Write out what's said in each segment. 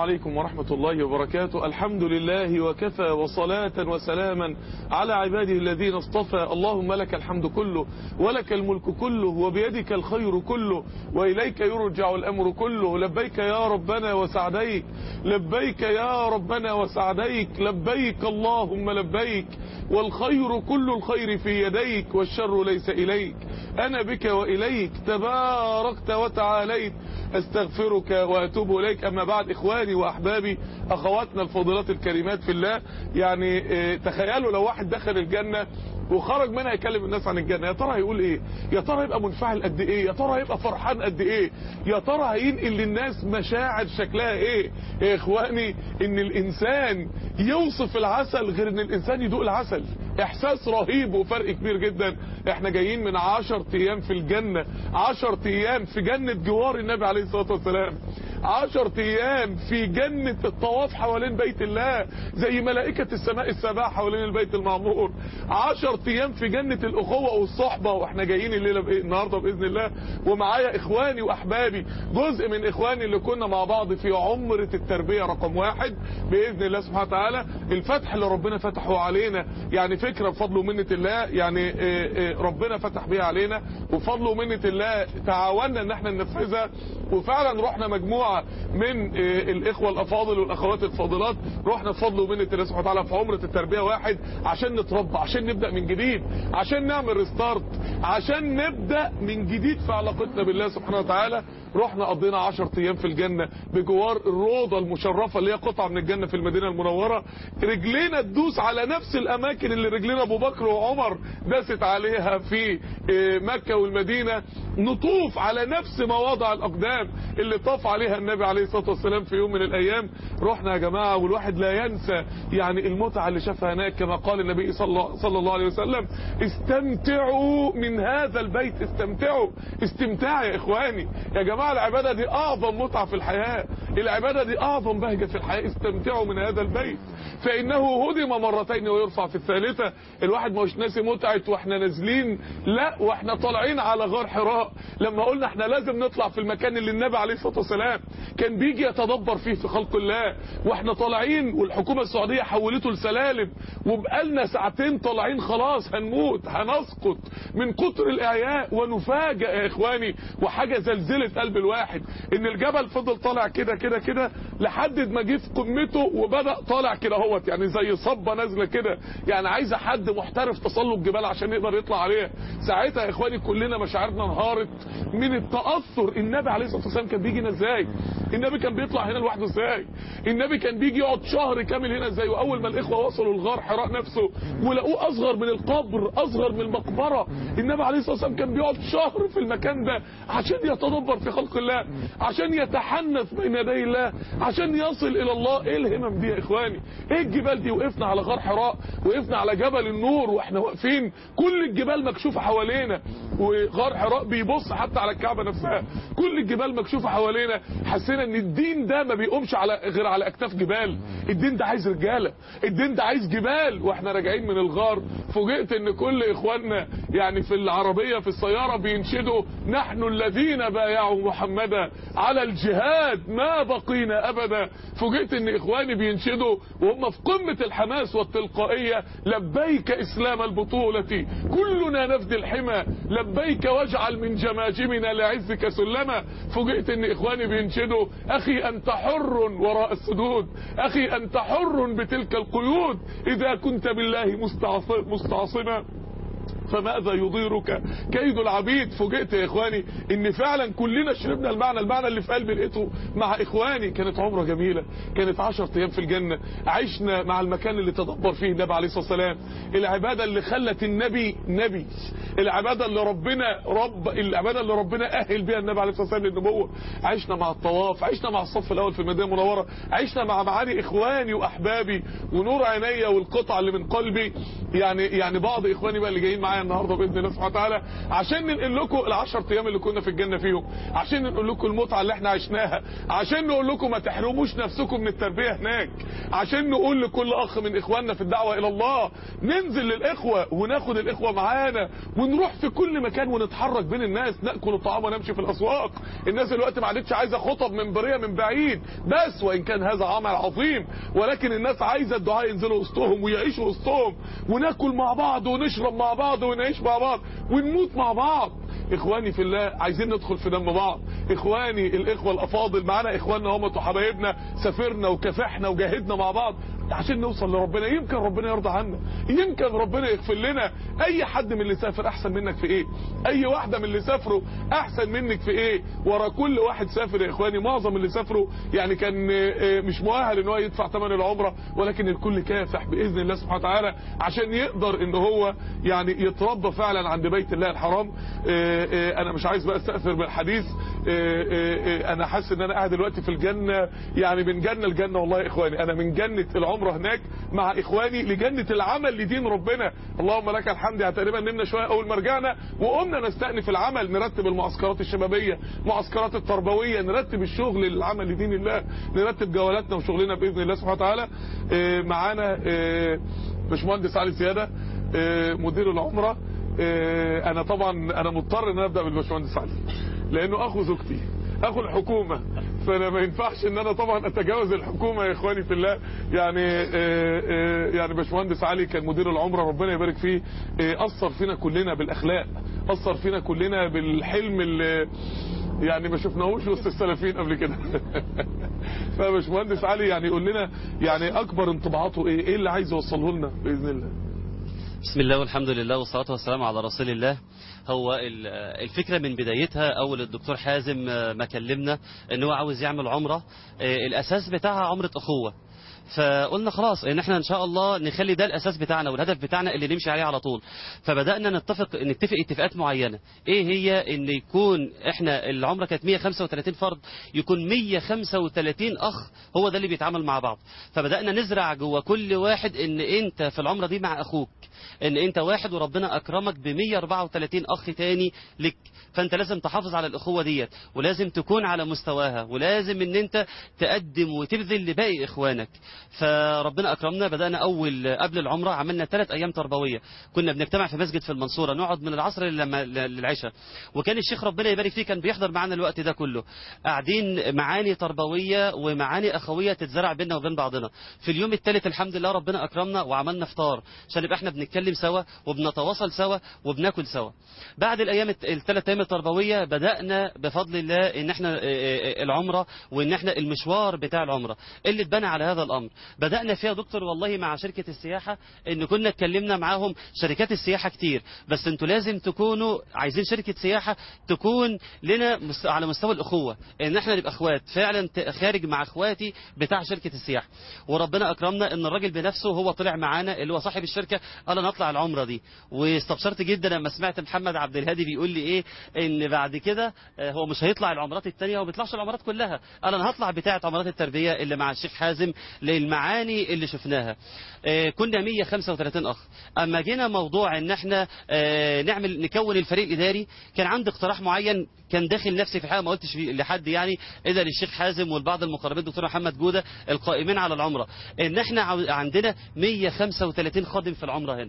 عليكم ورحمة الله وبركاته الحمد لله وكفى وصلاة وسلاما على عباده الذين اصطفى اللهم لك الحمد كله ولك الملك كله وبيدك الخير كله وإليك يرجع الأمر كله لبيك يا ربنا وسعديك لبيك يا ربنا وسعديك لبيك اللهم لبيك والخير كل الخير في يديك والشر ليس إليك أنا بك وإليك تباركت وتعاليت استغفرك واتوب اليك اما بعد اخواني واحبابي اخواتنا الفاضلات الكريمات في الله يعني اه تخيلوا لو واحد دخل الجنة وخرج منها يكلم الناس عن الجنة يا ترى هيقول ايه يا ترى هيبقى منفعل قد ايه يا ترى هيبقى فرحان قد ايه يا ترى هينقل للناس مشاعر شكلها ايه يا اخواني ان الانسان يوصف العسل غير ان الانسان يدوق العسل احساس رهيب وفرق كبير جدا احنا جايين من عشر ايام في الجنة عشر ايام في جنة جوار النبي عليه الصلاة والسلام عشر ايام في جنة الطواف حوالين بيت الله زي ملائكة السماء السباع حوالين البيت المعمور عشر ايام في جنة الاخوة والصحبة واحنا جايين الليلة بإيه النهاردة باذن الله ومعايا اخواني واحبابي جزء من اخواني اللي كنا مع بعض في عمرة التربية رقم واحد باذن الله سبحانه وتعالى الفتح اللي ربنا فتحه علينا يعني فكرة بفضل ومنة الله يعني ربنا فتح بيها علينا وبفضل ومنة الله تعاوننا ان احنا ننفذها وفعلا رحنا مجموعة من الاخوة الافاضل والاخوات الفاضلات رحنا بفضل ومنة الله سبحانه وتعالى في عمرة التربية واحد عشان نتربى عشان نبدأ من جديد عشان نعمل ريستارت عشان نبدأ من جديد في علاقتنا بالله سبحانه وتعالى رحنا قضينا 10 ايام في الجنة بجوار الروضة المشرفة اللي هي قطعة من الجنة في المدينة المنورة رجلينا تدوس على نفس الاماكن اللي رجلنا ابو بكر وعمر داست عليها في مكة والمدينة نطوف على نفس مواضع الاقدام اللي طاف عليها النبي عليه الصلاة والسلام في يوم من الايام رحنا يا جماعة والواحد لا ينسى يعني المتعة اللي شافها هناك كما قال النبي صلى, صلى الله عليه وسلم استمتعوا من هذا البيت استمتعوا استمتاع يا اخواني يا جماعة العبادة دي اعظم متعة في الحياة العبادة دي اعظم بهجة في الحياة استمتعوا من هذا البيت فانه هدم مرتين ويرفع في الثالثة الواحد ما هوش ناسي متعة واحنا نازلين لا واحنا طالعين على غار حراء لما قلنا احنا لازم نطلع في المكان اللي النبي عليه الصلاة والسلام كان بيجي يتدبر فيه في خلق الله واحنا طالعين والحكومة السعودية حولته لسلالم وبقالنا ساعتين طالعين خلاص هنموت هنسقط من كتر الاعياء ونفاجئ يا اخواني وحاجة زلزلت قلب الواحد ان الجبل فضل طالع كده كده كده لحد ما جه في قمته وبدأ طالع كده اهوت يعني زي صبة نازلة كده يعني عايزة حد محترف تسلق جبال عشان يقدر يطلع عليها ساعتها يا اخواني كلنا مشاعرنا انهارت من التأثر النبي عليه الصلاة والسلام كان بيجي هنا ازاي النبي كان بيطلع هنا لوحده ازاي النبي كان بيجي يقعد شهر كامل هنا ازاي واول ما الاخوة وصلوا الغار حراء نفسه ولقوه اصغر من القبر اصغر من المقبرة النبي عليه الصلاة والسلام كان بيقعد شهر في المكان ده عشان يتدبر في خلق الله عشان يتحنث بين يدي الله عشان يصل الى الله ايه الهمم دي يا اخواني ايه الجبال دي وقفنا على غار حراء وقفنا على جبل النور واحنا واقفين كل الجبال مكشوفة حوالينا وغار حراء بيبص حتى على الكعبة نفسها كل الجبال مكشوفة حوالينا حسينا ان الدين ده ما بيقومش على غير على اكتاف جبال الدين ده عايز رجالة الدين ده عايز جبال واحنا راجعين من الغار فوجئت ان كل اخواننا يعني في العربية في السيارة بينشدوا نحن الذين بايعوا محمدا على الجهاد ما بقينا ابدا فوجئت ان اخواني بينشدوا وهم في قمة الحماس والتلقائية لبيك اسلام البطولة كلنا نفدي الحمى لبيك واجعل من جماجمنا لعزك سلما فوجئت ان اخواني بينشدوا اخي انت حر وراء السدود اخي انت حر بتلك القيود اذا كنت بالله مستعصما فماذا يضيرك كيد العبيد فوجئت يا اخواني ان فعلا كلنا شربنا المعنى المعنى اللي في قلبي لقيته مع اخواني كانت عمره جميلة كانت 10 ايام في الجنة عشنا مع المكان اللي تدبر فيه النبي عليه الصلاة والسلام العبادة اللي خلت النبي نبي العبادة اللي ربنا رب العبادة اللي ربنا اهل بيها النبي عليه الصلاة والسلام للنبوة عشنا مع الطواف عشنا مع الصف الاول في المدينة المنورة عشنا مع معاني اخواني واحبابي ونور عينيا والقطع اللي من قلبي يعني يعني بعض اخواني بقى اللي جايين معايا معايا النهارده باذن الله سبحانه وتعالى عشان ننقل لكم ال10 ايام اللي كنا في الجنه فيهم عشان ننقل لكم المتعه اللي احنا عشناها عشان نقول لكم ما تحرموش نفسكم من التربيه هناك عشان نقول لكل اخ من اخواننا في الدعوه الى الله ننزل للاخوه وناخد الاخوه معانا ونروح في كل مكان ونتحرك بين الناس ناكل الطعام ونمشي في الاسواق الناس دلوقتي ما عادتش عايزه خطب منبريه من بعيد بس وان كان هذا عمل عظيم ولكن الناس عايزه الدعاء ينزلوا وسطهم ويعيشوا وسطهم وناكل مع بعض ونشرب مع بعض ونعيش مع بعض ونموت مع بعض اخواني في الله عايزين ندخل في دم بعض اخواني الاخوه الافاضل معانا اخواننا هم وحبايبنا سافرنا وكافحنا وجاهدنا مع بعض عشان نوصل لربنا يمكن ربنا يرضى عنا يمكن ربنا يغفر لنا اي حد من اللي سافر احسن منك في ايه اي واحده من اللي سافروا احسن منك في ايه ورا كل واحد سافر يا اخواني معظم اللي سافروا يعني كان مش مؤهل ان هو يدفع ثمن العمره ولكن الكل كافح باذن الله سبحانه وتعالى عشان يقدر ان هو يعني يتربى فعلا عند بيت الله الحرام انا مش عايز بقى استاثر بالحديث انا حاسس ان انا قاعد دلوقتي في الجنه يعني من جنه لجنه والله يا اخواني انا من جنه العمره هناك مع اخواني لجنه العمل لدين ربنا اللهم لك الحمد يعني تقريبا نمنا شويه اول ما رجعنا وقمنا نستأنف العمل نرتب المعسكرات الشبابيه معسكرات التربويه نرتب الشغل للعمل لدين الله نرتب جولاتنا وشغلنا باذن الله سبحانه وتعالى معانا باشمهندس علي سياده مدير العمره انا طبعا انا مضطر ان ابدا بالباشمهندس علي لانه اخو زوجتي اخو الحكومة فانا ما ينفعش ان انا طبعا اتجاوز الحكومة يا اخواني في الله يعني يعني باشمهندس علي كان مدير العمرة ربنا يبارك فيه اثر فينا كلنا بالاخلاق اثر فينا كلنا بالحلم اللي يعني ما شفناهوش وسط السلفيين قبل كده فباشمهندس علي يعني يقول لنا يعني اكبر انطباعاته ايه ايه اللي عايز يوصله لنا باذن الله بسم الله والحمد لله والصلاة والسلام على رسول الله هو الفكرة من بدايتها أول الدكتور حازم ما كلمنا ان هو عاوز يعمل عمرة الأساس بتاعها عمرة أخوة فقلنا خلاص ان احنا ان شاء الله نخلي ده الاساس بتاعنا والهدف بتاعنا اللي نمشي عليه على طول فبدانا نتفق نتفق اتفاقات معينه ايه هي ان يكون احنا العمره كانت 135 فرد يكون 135 اخ هو ده اللي بيتعامل مع بعض فبدانا نزرع جوه كل واحد ان انت في العمره دي مع اخوك ان انت واحد وربنا اكرمك ب 134 اخ تاني لك فانت لازم تحافظ على الاخوه ديت ولازم تكون على مستواها ولازم ان انت تقدم وتبذل لباقي اخوانك فربنا اكرمنا بدانا اول قبل العمره عملنا ثلاث ايام تربويه كنا بنجتمع في مسجد في المنصوره نقعد من العصر للعشاء وكان الشيخ ربنا يبارك فيه كان بيحضر معانا الوقت ده كله قاعدين معاني تربويه ومعاني اخويه تتزرع بيننا وبين بعضنا في اليوم الثالث الحمد لله ربنا اكرمنا وعملنا فطار عشان نبقى احنا بنتكلم سوا وبنتواصل سوا وبناكل سوا بعد الايام الثلاث ايام التربويه بدانا بفضل الله ان احنا العمره وان احنا المشوار بتاع العمره اللي اتبنى على هذا الامر بدأنا فيها دكتور والله مع شركة السياحة ان كنا اتكلمنا معاهم شركات السياحة كتير بس انتوا لازم تكونوا عايزين شركة سياحة تكون لنا على مستوى الأخوة ان احنا نبقى اخوات فعلا خارج مع اخواتي بتاع شركة السياحة وربنا اكرمنا ان الراجل بنفسه هو طلع معانا اللي هو صاحب الشركة قال انا اطلع العمرة دي واستبشرت جدا لما سمعت محمد عبد الهادي بيقول لي ايه ان بعد كده هو مش هيطلع العمرات التانية وما بيطلعش العمرات كلها قال انا هطلع بتاعة عمرات التربية اللي مع الشيخ حازم للمعاني اللي شفناها آه كنا 135 اخ اما جينا موضوع ان احنا آه نعمل نكون الفريق الاداري كان عندي اقتراح معين كان داخل نفسي في حاجه ما قلتش لحد يعني الا للشيخ حازم والبعض المقربين الدكتور محمد جوده القائمين على العمره ان احنا عندنا 135 خادم في العمره هنا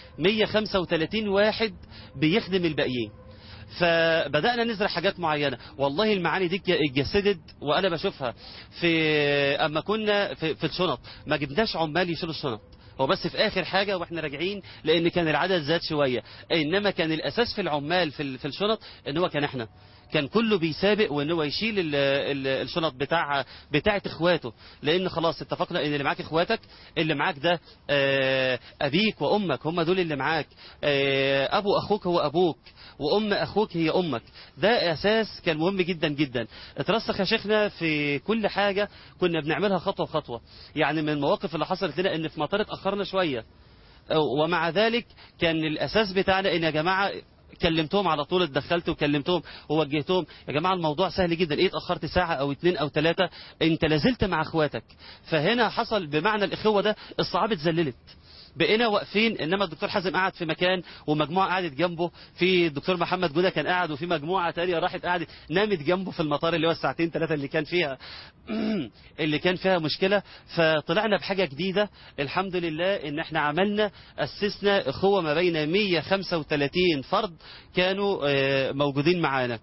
135 واحد بيخدم الباقيين فبدأنا نزرع حاجات معينة والله المعاني دي اتجسدت وأنا بشوفها في أما كنا في, في الشنط ما جبناش عمال يشيلوا الشنط هو بس في آخر حاجة وإحنا راجعين لأن كان العدد زاد شوية إنما كان الأساس في العمال في, في الشنط إن هو كان إحنا كان كله بيسابق وان هو يشيل ال ال الشنط بتاع بتاعه اخواته لان خلاص اتفقنا ان اللي معاك اخواتك اللي معاك ده ابيك وامك هم دول اللي معاك ابو اخوك هو ابوك وام اخوك هي امك ده اساس كان مهم جدا جدا اترسخ يا شيخنا في كل حاجه كنا بنعملها خطوه بخطوه يعني من المواقف اللي حصلت لنا ان في مطار اتاخرنا شويه ومع ذلك كان الاساس بتاعنا ان يا جماعه كلمتهم على طول اتدخلت وكلمتهم ووجهتهم يا جماعة الموضوع سهل جدا ايه اتأخرت ساعة او اتنين او تلاتة انت لازلت مع اخواتك فهنا حصل بمعنى الاخوة ده الصعاب اتذللت بقينا واقفين انما الدكتور حازم قعد في مكان ومجموعه قعدت جنبه في الدكتور محمد جوده كان قاعد وفي مجموعه تانية راحت قعدت نامت جنبه في المطار اللي هو الساعتين ثلاثه اللي كان فيها اللي كان فيها مشكله فطلعنا بحاجه جديده الحمد لله ان احنا عملنا اسسنا اخوه ما بين 135 فرد كانوا آه، موجودين معانا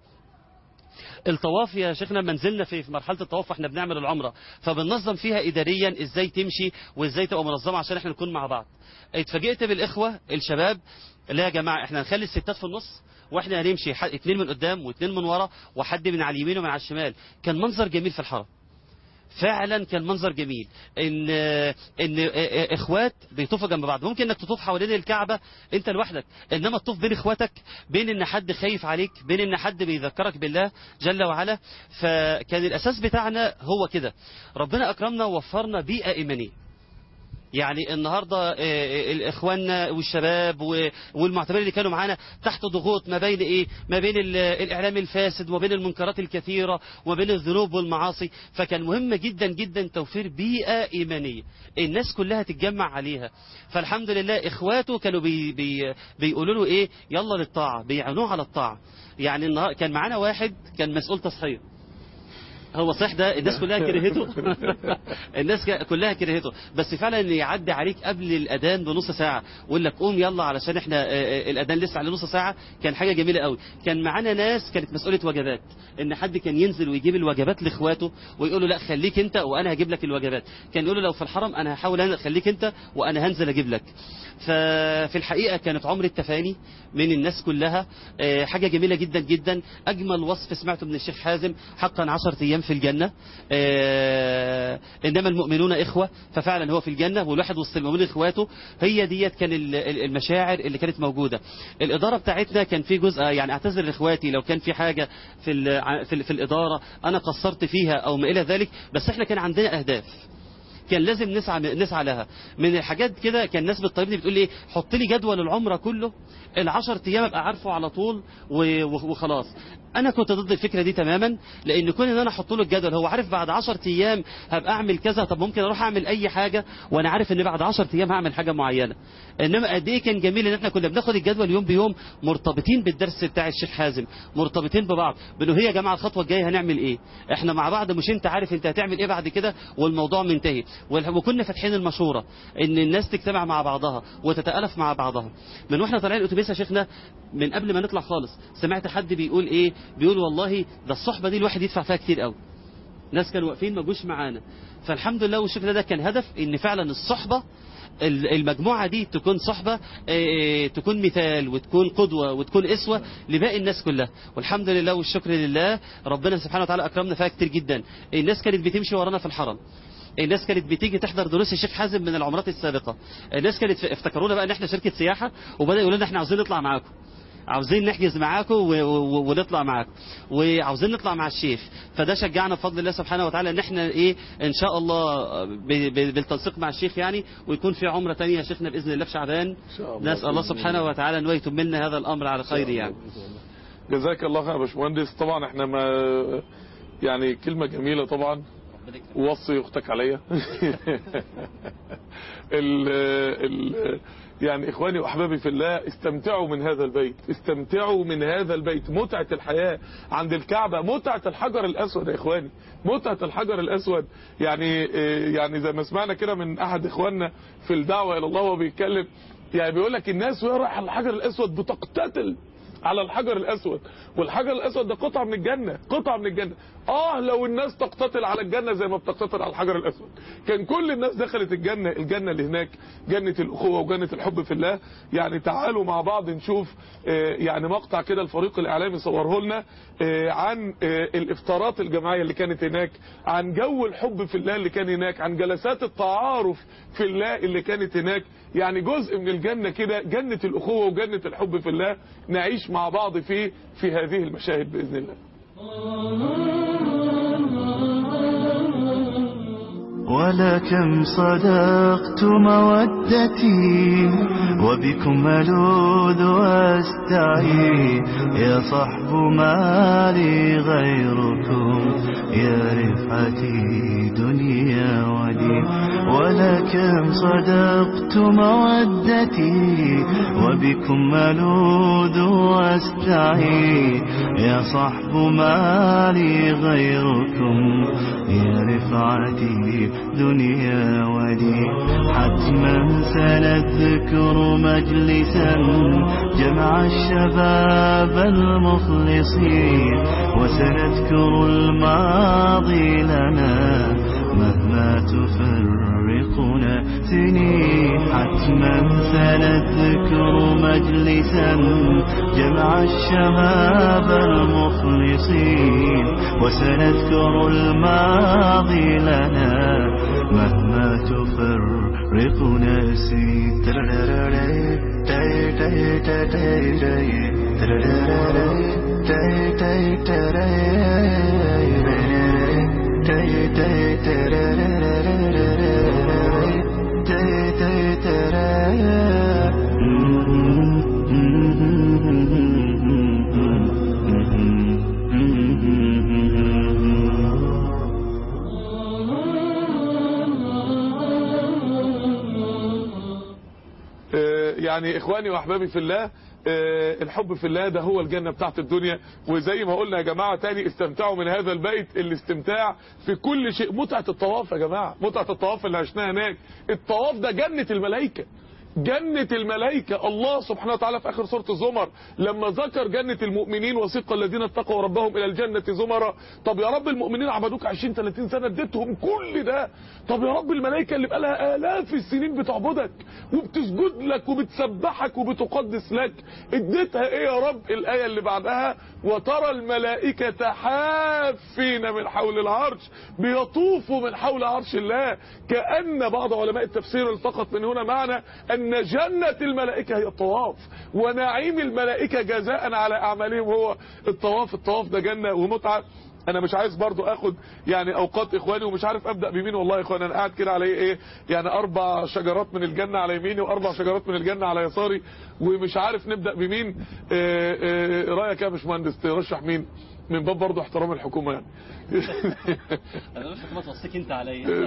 الطواف يا شيخنا منزلنا في في مرحله الطواف واحنا بنعمل العمره فبننظم فيها اداريا ازاي تمشي وازاي تبقى منظمه عشان احنا نكون مع بعض اتفاجئت بالاخوه الشباب لا يا جماعه احنا هنخلي الستات في النص واحنا هنمشي ح- اتنين من قدام واتنين من ورا وحد من على اليمين ومن على الشمال كان منظر جميل في الحرم فعلا كان منظر جميل ان ان اخوات بيطوفوا جنب بعض ممكن انك تطوف حوالين الكعبه انت لوحدك انما تطوف بين اخواتك بين ان حد خايف عليك بين ان حد بيذكرك بالله جل وعلا فكان الاساس بتاعنا هو كده ربنا اكرمنا ووفرنا بيئه ايمانيه يعني النهارده آه، آه، الاخواننا والشباب و- والمعتبرين اللي كانوا معانا تحت ضغوط ما بين ايه ما بين ال- الاعلام الفاسد وما بين المنكرات الكثيره وما بين الذنوب والمعاصي فكان مهم جدا جدا توفير بيئه ايمانيه الناس كلها تتجمع عليها فالحمد لله اخواته كانوا بي بي بيقولوا له ايه يلا للطاعه بيعانوه على الطاعه يعني النهار كان معانا واحد كان مسؤول تصحيح هو صح ده الناس كلها كرهته الناس ك- كلها كرهته بس فعلا إن يعدي عليك قبل الاذان بنص ساعه ويقول لك قوم يلا علشان احنا آه، آه، الاذان لسه على نص ساعه كان حاجه جميله قوي كان معانا ناس كانت مسؤوله وجبات ان حد كان ينزل ويجيب الوجبات لاخواته ويقول له لا خليك انت وانا هجيب لك الوجبات كان يقول له لو في الحرم انا هحاول انا خليك انت وانا هنزل اجيب لك ففي الحقيقه كانت عمر التفاني من الناس كلها آه، حاجه جميله جدا جدا اجمل وصف سمعته من الشيخ حازم حقا 10 ايام في الجنه آه، انما المؤمنون اخوه ففعلا هو في الجنه والواحد وسط المؤمنين اخواته هي ديت كان ال- ال- المشاعر اللي كانت موجوده الاداره بتاعتنا كان في جزء يعني اعتذر لاخواتي لو كان في حاجه في ال- في, ال- في الاداره انا قصرت فيها او ما الى ذلك بس احنا كان عندنا اهداف كان لازم نسعى نسعى لها من الحاجات كده كان الناس بتطيبني بتقول لي حط لي جدول العمره كله العشر ايام ابقى عارفه على طول و- و- وخلاص انا كنت ضد الفكره دي تماما لان كون ان انا احط له الجدول هو عارف بعد 10 ايام هبقى اعمل كذا طب ممكن اروح اعمل اي حاجه وانا عارف ان بعد 10 ايام هعمل حاجه معينه انما قد ايه كان جميل ان احنا كنا بناخد الجدول يوم بيوم مرتبطين بالدرس بتاع الشيخ حازم مرتبطين ببعض بنقول هي يا جماعه الخطوه الجايه هنعمل ايه احنا مع بعض مش انت عارف انت هتعمل ايه بعد كده والموضوع منتهي وال- وكنا فاتحين المشوره ان الناس تجتمع مع بعضها وتتالف مع بعضها من واحنا طالعين الاتوبيس يا شيخنا من قبل ما نطلع خالص سمعت حد بيقول ايه بيقول والله ده الصحبه دي الواحد يدفع فيها كتير قوي ناس كانوا واقفين ما جوش معانا فالحمد لله والشكر ده كان هدف ان فعلا الصحبه ال- المجموعة دي تكون صحبة آه، تكون مثال وتكون قدوة وتكون اسوة لباقي الناس كلها والحمد لله والشكر لله ربنا سبحانه وتعالى أكرمنا فيها كتير جدا الناس كانت بتمشي ورانا في الحرم الناس كانت بتيجي تحضر دروس الشيخ حازم من العمرات السابقة الناس كانت ف- افتكرونا بقى ان احنا شركة سياحة وبدأوا يقولوا لنا احنا عاوزين نطلع معاكم عاوزين نحجز معاكم و- و- ونطلع معاكم وعاوزين نطلع مع الشيخ فده شجعنا بفضل الله سبحانه وتعالى ان احنا ايه ان شاء الله ب- ب- بالتنسيق مع الشيخ يعني ويكون في عمره ثانيه يا شيخنا باذن الله في شعبان شاء الله. نسال الله سبحانه وتعالى ان هو يتم لنا هذا الامر على خير يعني جزاك الله خير يا باشمهندس طبعا احنا ما يعني كلمة جميلة طبعا وصي اختك عليا ال ال يعني اخواني واحبابي في الله استمتعوا من هذا البيت استمتعوا من هذا البيت متعة الحياة عند الكعبة متعة الحجر الاسود يا اخواني متعة الحجر الاسود يعني اه، يعني زي ما سمعنا كده من احد اخواننا في الدعوة الى الله وهو بيتكلم يعني بيقول لك الناس وهي رايحه على الحجر الاسود بتقتتل على الحجر الاسود والحجر الاسود ده قطعه من الجنه قطعه من الجنه اه لو الناس تقتتل على الجنه زي ما بتقتتل على الحجر الاسود كان كل الناس دخلت الجنه الجنه اللي هناك جنه الاخوه وجنه الحب في الله يعني تعالوا مع بعض نشوف آه، يعني مقطع كده الفريق الاعلامي صوره لنا آه، عن آه، الافطارات الجماعيه اللي كانت هناك عن جو الحب في الله اللي كان هناك عن جلسات التعارف في الله اللي كانت هناك يعني جزء من الجنة كده جنة الأخوة وجنة الحب في الله نعيش مع بعض فيه في هذه المشاهد بإذن الله ولكم صدقت مودتي وبكم ألوذ واستعين يا صحب ما لي غيركم يا رفعتي دنيا ودين ولكم صدقت مودتي وبكم ألوذ واستعين يا صحب ما لي غيركم يا رفعتي دنيا ودين حتما سنذكر مجلسا جمع الشباب المخلصين وسنذكر الماضي لنا مهما تفرقنا سنين حتما سنذكر مجلسا جمع الشباب المخلصين وسنذكر الماضي لنا مهما تفرقنا سنين آه، يعني اخواني واحبابي في الله آه، الحب في الله ده هو الجنة بتاعت الدنيا وزي ما قلنا يا جماعة تاني استمتعوا من هذا البيت الاستمتاع في كل شيء متعة الطواف يا جماعة متعة الطواف اللي عشناها هناك الطواف ده جنة الملائكة جنة الملائكة الله سبحانه وتعالى في آخر سورة الزمر لما ذكر جنة المؤمنين وسيق الذين اتقوا ربهم إلى الجنة زمرا طب يا رب المؤمنين عبدوك 20 30 سنة اديتهم كل ده طب يا رب الملائكة اللي بقالها آلاف السنين بتعبدك وبتسجد لك وبتسبحك وبتقدس لك اديتها ايه يا رب الآية اللي بعدها وترى الملائكة حافين من حول العرش بيطوفوا من حول عرش الله كأن بعض علماء التفسير التقط من هنا معنى أن جنة الملائكة هي الطواف ونعيم الملائكة جزاء على أعمالهم هو الطواف الطواف ده جنة ومتعة انا مش عايز برضو اخد يعني اوقات اخواني ومش عارف ابدا بمين والله يا اخواني انا قاعد كده على ايه يعني اربع شجرات من الجنه على يميني واربع شجرات من الجنه على يساري ومش عارف نبدا بمين آه، آه، رايك يا باشمهندس ترشح مين من باب برضو احترام الحكومه يعني انا مش ما توصيك انت عليا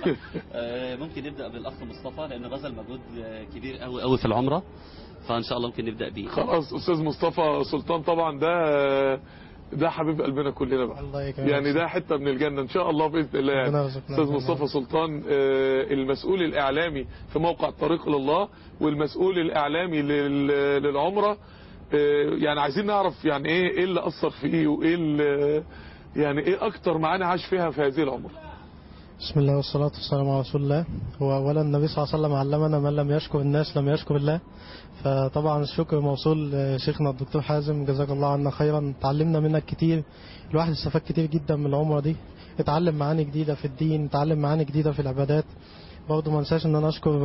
آه، ممكن نبدا بالاخ مصطفى لانه بذل مجهود آه، كبير قوي قوي في العمره فان شاء الله ممكن نبدا بيه خلاص استاذ مصطفى سلطان طبعا ده ده حبيب قلبنا كلنا بقى الله يكرمك. يعني ده حته من الجنه ان شاء الله باذن الله يعني. ربنا يرزقنا استاذ الجنة. مصطفى سلطان آه، المسؤول الاعلامي في موقع الطريق لله والمسؤول الاعلامي لل- للعمره آه، يعني عايزين نعرف يعني ايه ايه اللي اثر فيه وايه اللي يعني ايه اكتر معاني عاش فيها في هذه العمره بسم الله والصلاة والسلام على رسول الله هو أولا النبي صلى الله عليه وسلم علمنا من لم يشكر الناس لم يشكر الله فطبعا الشكر موصول لشيخنا الدكتور حازم جزاك الله عنا خيرا تعلمنا منك كتير الواحد استفاد كتير جدا من العمرة دي اتعلم معاني جديدة في الدين اتعلم معاني جديدة في العبادات برضه ما انساش ان انا اشكر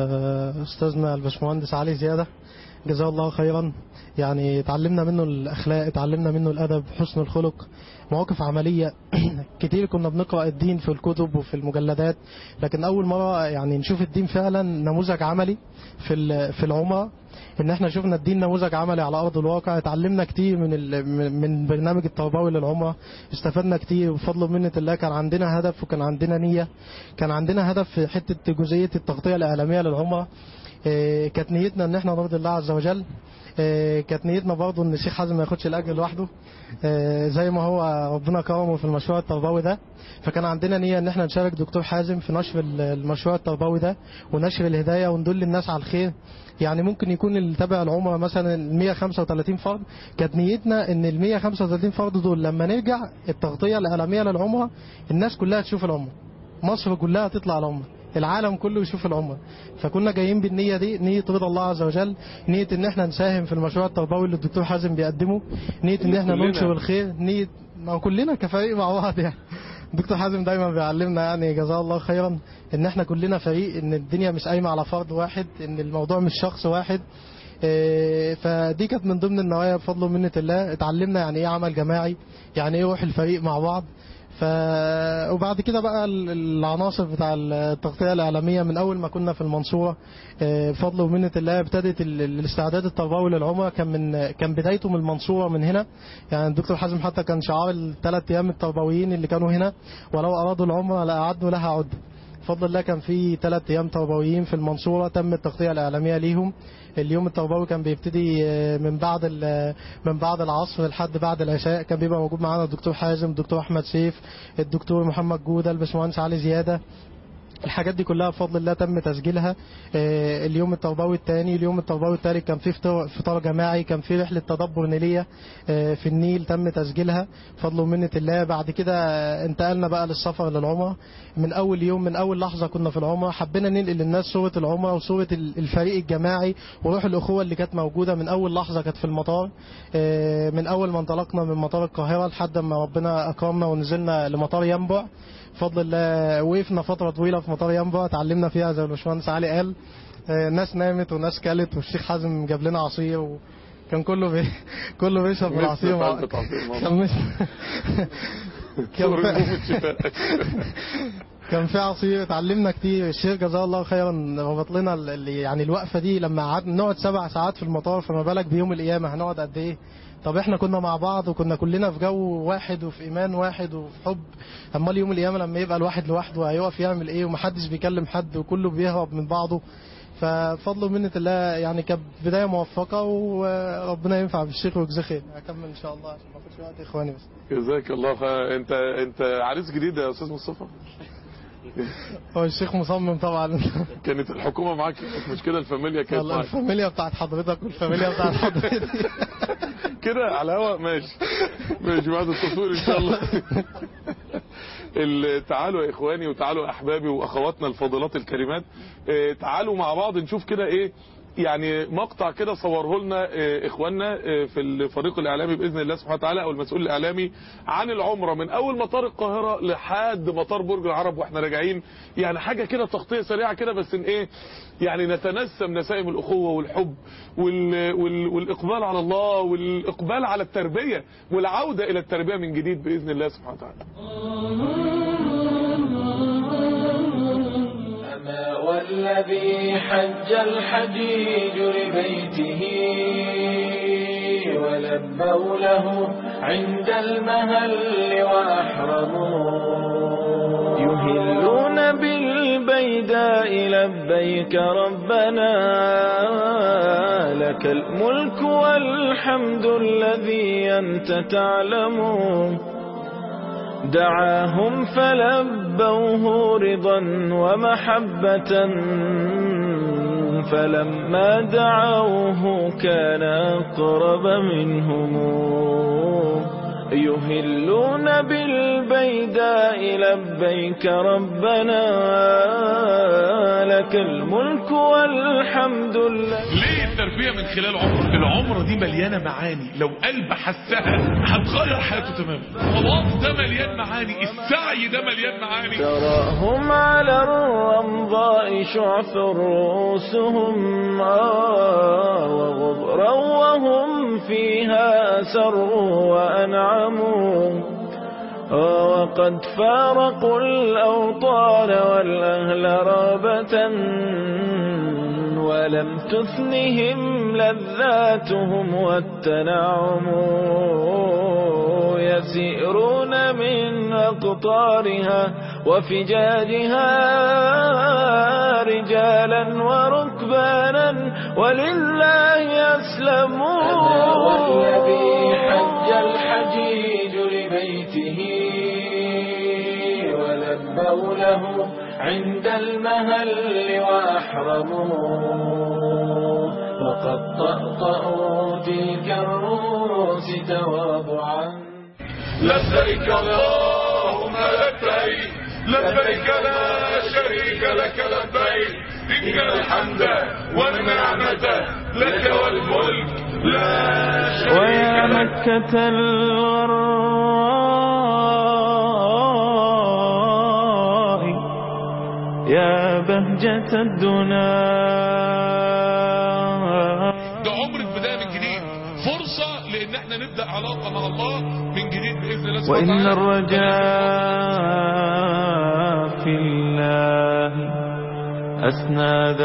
آه، استاذنا الباشمهندس علي زيادة جزاه الله خيرا يعني اتعلمنا منه الاخلاق اتعلمنا منه الادب حسن الخلق مواقف عملية كتير كنا بنقرأ الدين في الكتب وفي المجلدات لكن أول مرة يعني نشوف الدين فعلا نموذج عملي في ال- في العمرة ان احنا شفنا الدين نموذج عملي على ارض الواقع اتعلمنا كتير من ال- من- من برنامج التربوي للعمره استفدنا كتير بفضل ومنه الله كان عندنا هدف وكان عندنا نيه كان عندنا هدف في حته جزئيه التغطيه الاعلاميه للعمره إيه، كانت نيتنا ان احنا نرضي الله عز وجل إيه، كانت نيتنا برضه ان الشيخ حازم ما ياخدش الاجر لوحده إيه، زي ما هو ربنا كرمه في المشروع التربوي ده فكان عندنا نيه ان احنا نشارك دكتور حازم في نشر ال- المشروع التربوي ده ونشر الهدايه وندل الناس على الخير يعني ممكن يكون اللي تابع العمره مثلا ال 135 فرد كانت نيتنا ان ال 135 فرد دول لما نرجع التغطيه الاعلاميه للعمره الناس كلها تشوف العمره مصر كلها تطلع العمره العالم كله يشوف العمره فكنا جايين بالنيه دي نيه رضا الله عز وجل نيه ان احنا نساهم في المشروع التربوي اللي الدكتور حازم بيقدمه نيه ان احنا كلنا. ننشر الخير نيه ما هو كلنا كفريق مع بعض يعني الدكتور حازم دايما بيعلمنا يعني جزاه الله خيرا ان احنا كلنا فريق ان الدنيا مش قايمه على فرد واحد ان الموضوع مش شخص واحد إيه، فدي كانت من ضمن النوايا بفضل ومنة الله اتعلمنا يعني ايه عمل جماعي يعني ايه روح الفريق مع بعض ف وبعد كده بقى ال- العناصر بتاع التغطيه الاعلاميه من اول ما كنا في المنصوره آه، بفضل ومنه الله ابتدت ال- ال- الاستعداد التربوي للعمره كان من كان بدايته من المنصوره من هنا يعني الدكتور حازم حتى كان شعار الثلاث ايام التربويين اللي كانوا هنا ولو ارادوا العمره لاعدوا لها عده بفضل الله كان في ثلاث ايام تربويين في المنصوره تم التغطيه الاعلاميه ليهم اليوم التربوي كان بيبتدي آه، من بعد ال- من بعد العصر لحد بعد العشاء كان بيبقى موجود معانا الدكتور حازم الدكتور احمد سيف الدكتور محمد جوده الباشمهندس علي زياده الحاجات دي كلها بفضل الله تم تسجيلها آه، اليوم التربوي الثاني اليوم التربوي الثالث كان في فطار فطار جماعي كان في رحله تدبر نيليه آه، في النيل تم تسجيلها فضل ومنه الله بعد كده آه، انتقلنا بقى للسفر للعمره من اول يوم من اول لحظه كنا في العمره حبينا ننقل للناس صوره العمره وصوره ال- الفريق الجماعي وروح الاخوه اللي كانت موجوده من اول لحظه كانت في المطار آه، من اول ما انطلقنا من مطار القاهره لحد ما ربنا اكرمنا ونزلنا لمطار ينبع بفضل الله وقفنا فترة طويلة في مطار ينبع اتعلمنا فيها زي ما الباشمهندس علي قال آه، ناس نامت وناس كلت والشيخ حازم جاب لنا عصير وكان كله بي... كله بيشرب من العصير مع- فعلت عصير مع كان مش... كان صور في... نجوم الشفاء. كان في عصير اتعلمنا كتير الشيخ جزاه الله خيرا ربط لنا ال- ال- يعني الوقفه دي لما قعدنا نقعد سبع ساعات في المطار فما بالك بيوم القيامه هنقعد قد ايه طب احنا كنا مع بعض وكنا كلنا في جو واحد وفي ايمان واحد وفي حب امال يوم القيامه لما يبقى الواحد لوحده هيقف يعمل ايه ومحدش بيكلم حد وكله بيهرب من بعضه ففضل ومنة الله يعني كانت بدايه موفقه وربنا ينفع بالشيخ ويجزيه خير هكمل ان شاء الله عشان ما اخدش وقت اخواني بس جزاك الله خير انت انت عريس جديد يا استاذ مصطفى هو الشيخ مصمم طبعا كانت الحكومه معاك مش كده الفاميليا كانت والله معاك الفاميليا بتاعت حضرتك والفاميليا بتاعت حضرتك كده على الهواء ماشي ماشي بعد التصوير ان شاء الله ال- تعالوا يا اخواني وتعالوا احبابي واخواتنا الفاضلات الكريمات اه، تعالوا مع بعض نشوف كده ايه يعني مقطع كده صوره لنا اه، اخواننا اه، في الفريق الاعلامي باذن الله سبحانه وتعالى او المسؤول الاعلامي عن العمره من اول مطار القاهره لحد مطار برج العرب واحنا راجعين يعني حاجه كده تغطيه سريعه كده بس ان ايه يعني نتنسم نسائم الاخوه والحب وال وال والاقبال على الله والاقبال على التربيه والعوده الى التربيه من جديد باذن الله سبحانه وتعالى أما والذي حج الحجيج لبيته ولبوا له عند المهل وأحرموا يهلون بالبيداء لبيك ربنا لك الملك والحمد الذي أنت تعلم دعاهم فلبوه رضا ومحبة فلما دعوه كان أقرب منهم يهلون بالبيداء لبيك ربنا لك الملك والحمد لله ليه التربية من خلال عمر العمرة دي مليانة معاني لو قلب حسها هتغير حياته تماما خلاص ده مليان معاني السعي ده مليان معاني تراهم على الرمضاء شعث رؤوسهم آه وغبرا وهم فيها أسروا وأنعموا آه وقد فارقوا الأوطان والأهل رابة ولم تثنهم لذاتهم والتنعم يسيرون من أقطارها وفجاجها رجالا وركبانا ولله يسلمون والذي حج الحجيج لبيته ولبوا له عند المهل وأحرموا وقد طأطأوا تلك الرؤوس تواضعا لبيك اللهم لبيك لبيك لا شريك لك لبيك إن الحمد والنعمة لك والملك لا شريك ويا لك مكة الغراء يا بهجة الدنا ده عمر البداية من جديد فرصة لان احنا احنا نبدا علاقه مع الله من جديد باذن الله سبحانه وإن وتعالى. الرجاء في الله أسناد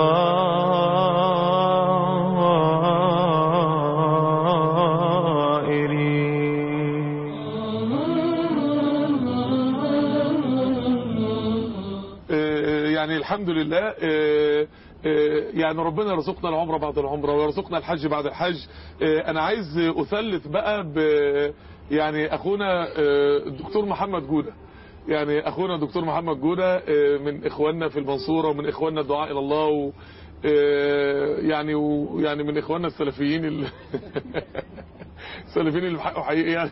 خائرين آه، يعني الحمد لله آه، آه، يعني ربنا يرزقنا العمرة بعد العمرة ويرزقنا الحج بعد الحج آه، أنا عايز أثلث بقى ب يعني أخونا آه، الدكتور محمد جودة يعني أخونا الدكتور محمد جودة آه، من إخواننا في المنصورة ومن إخواننا الدعاء إلى الله و آه، يعني ويعني من إخواننا السلفيين ال- السلفيين اللي بحقه حقيقي يعني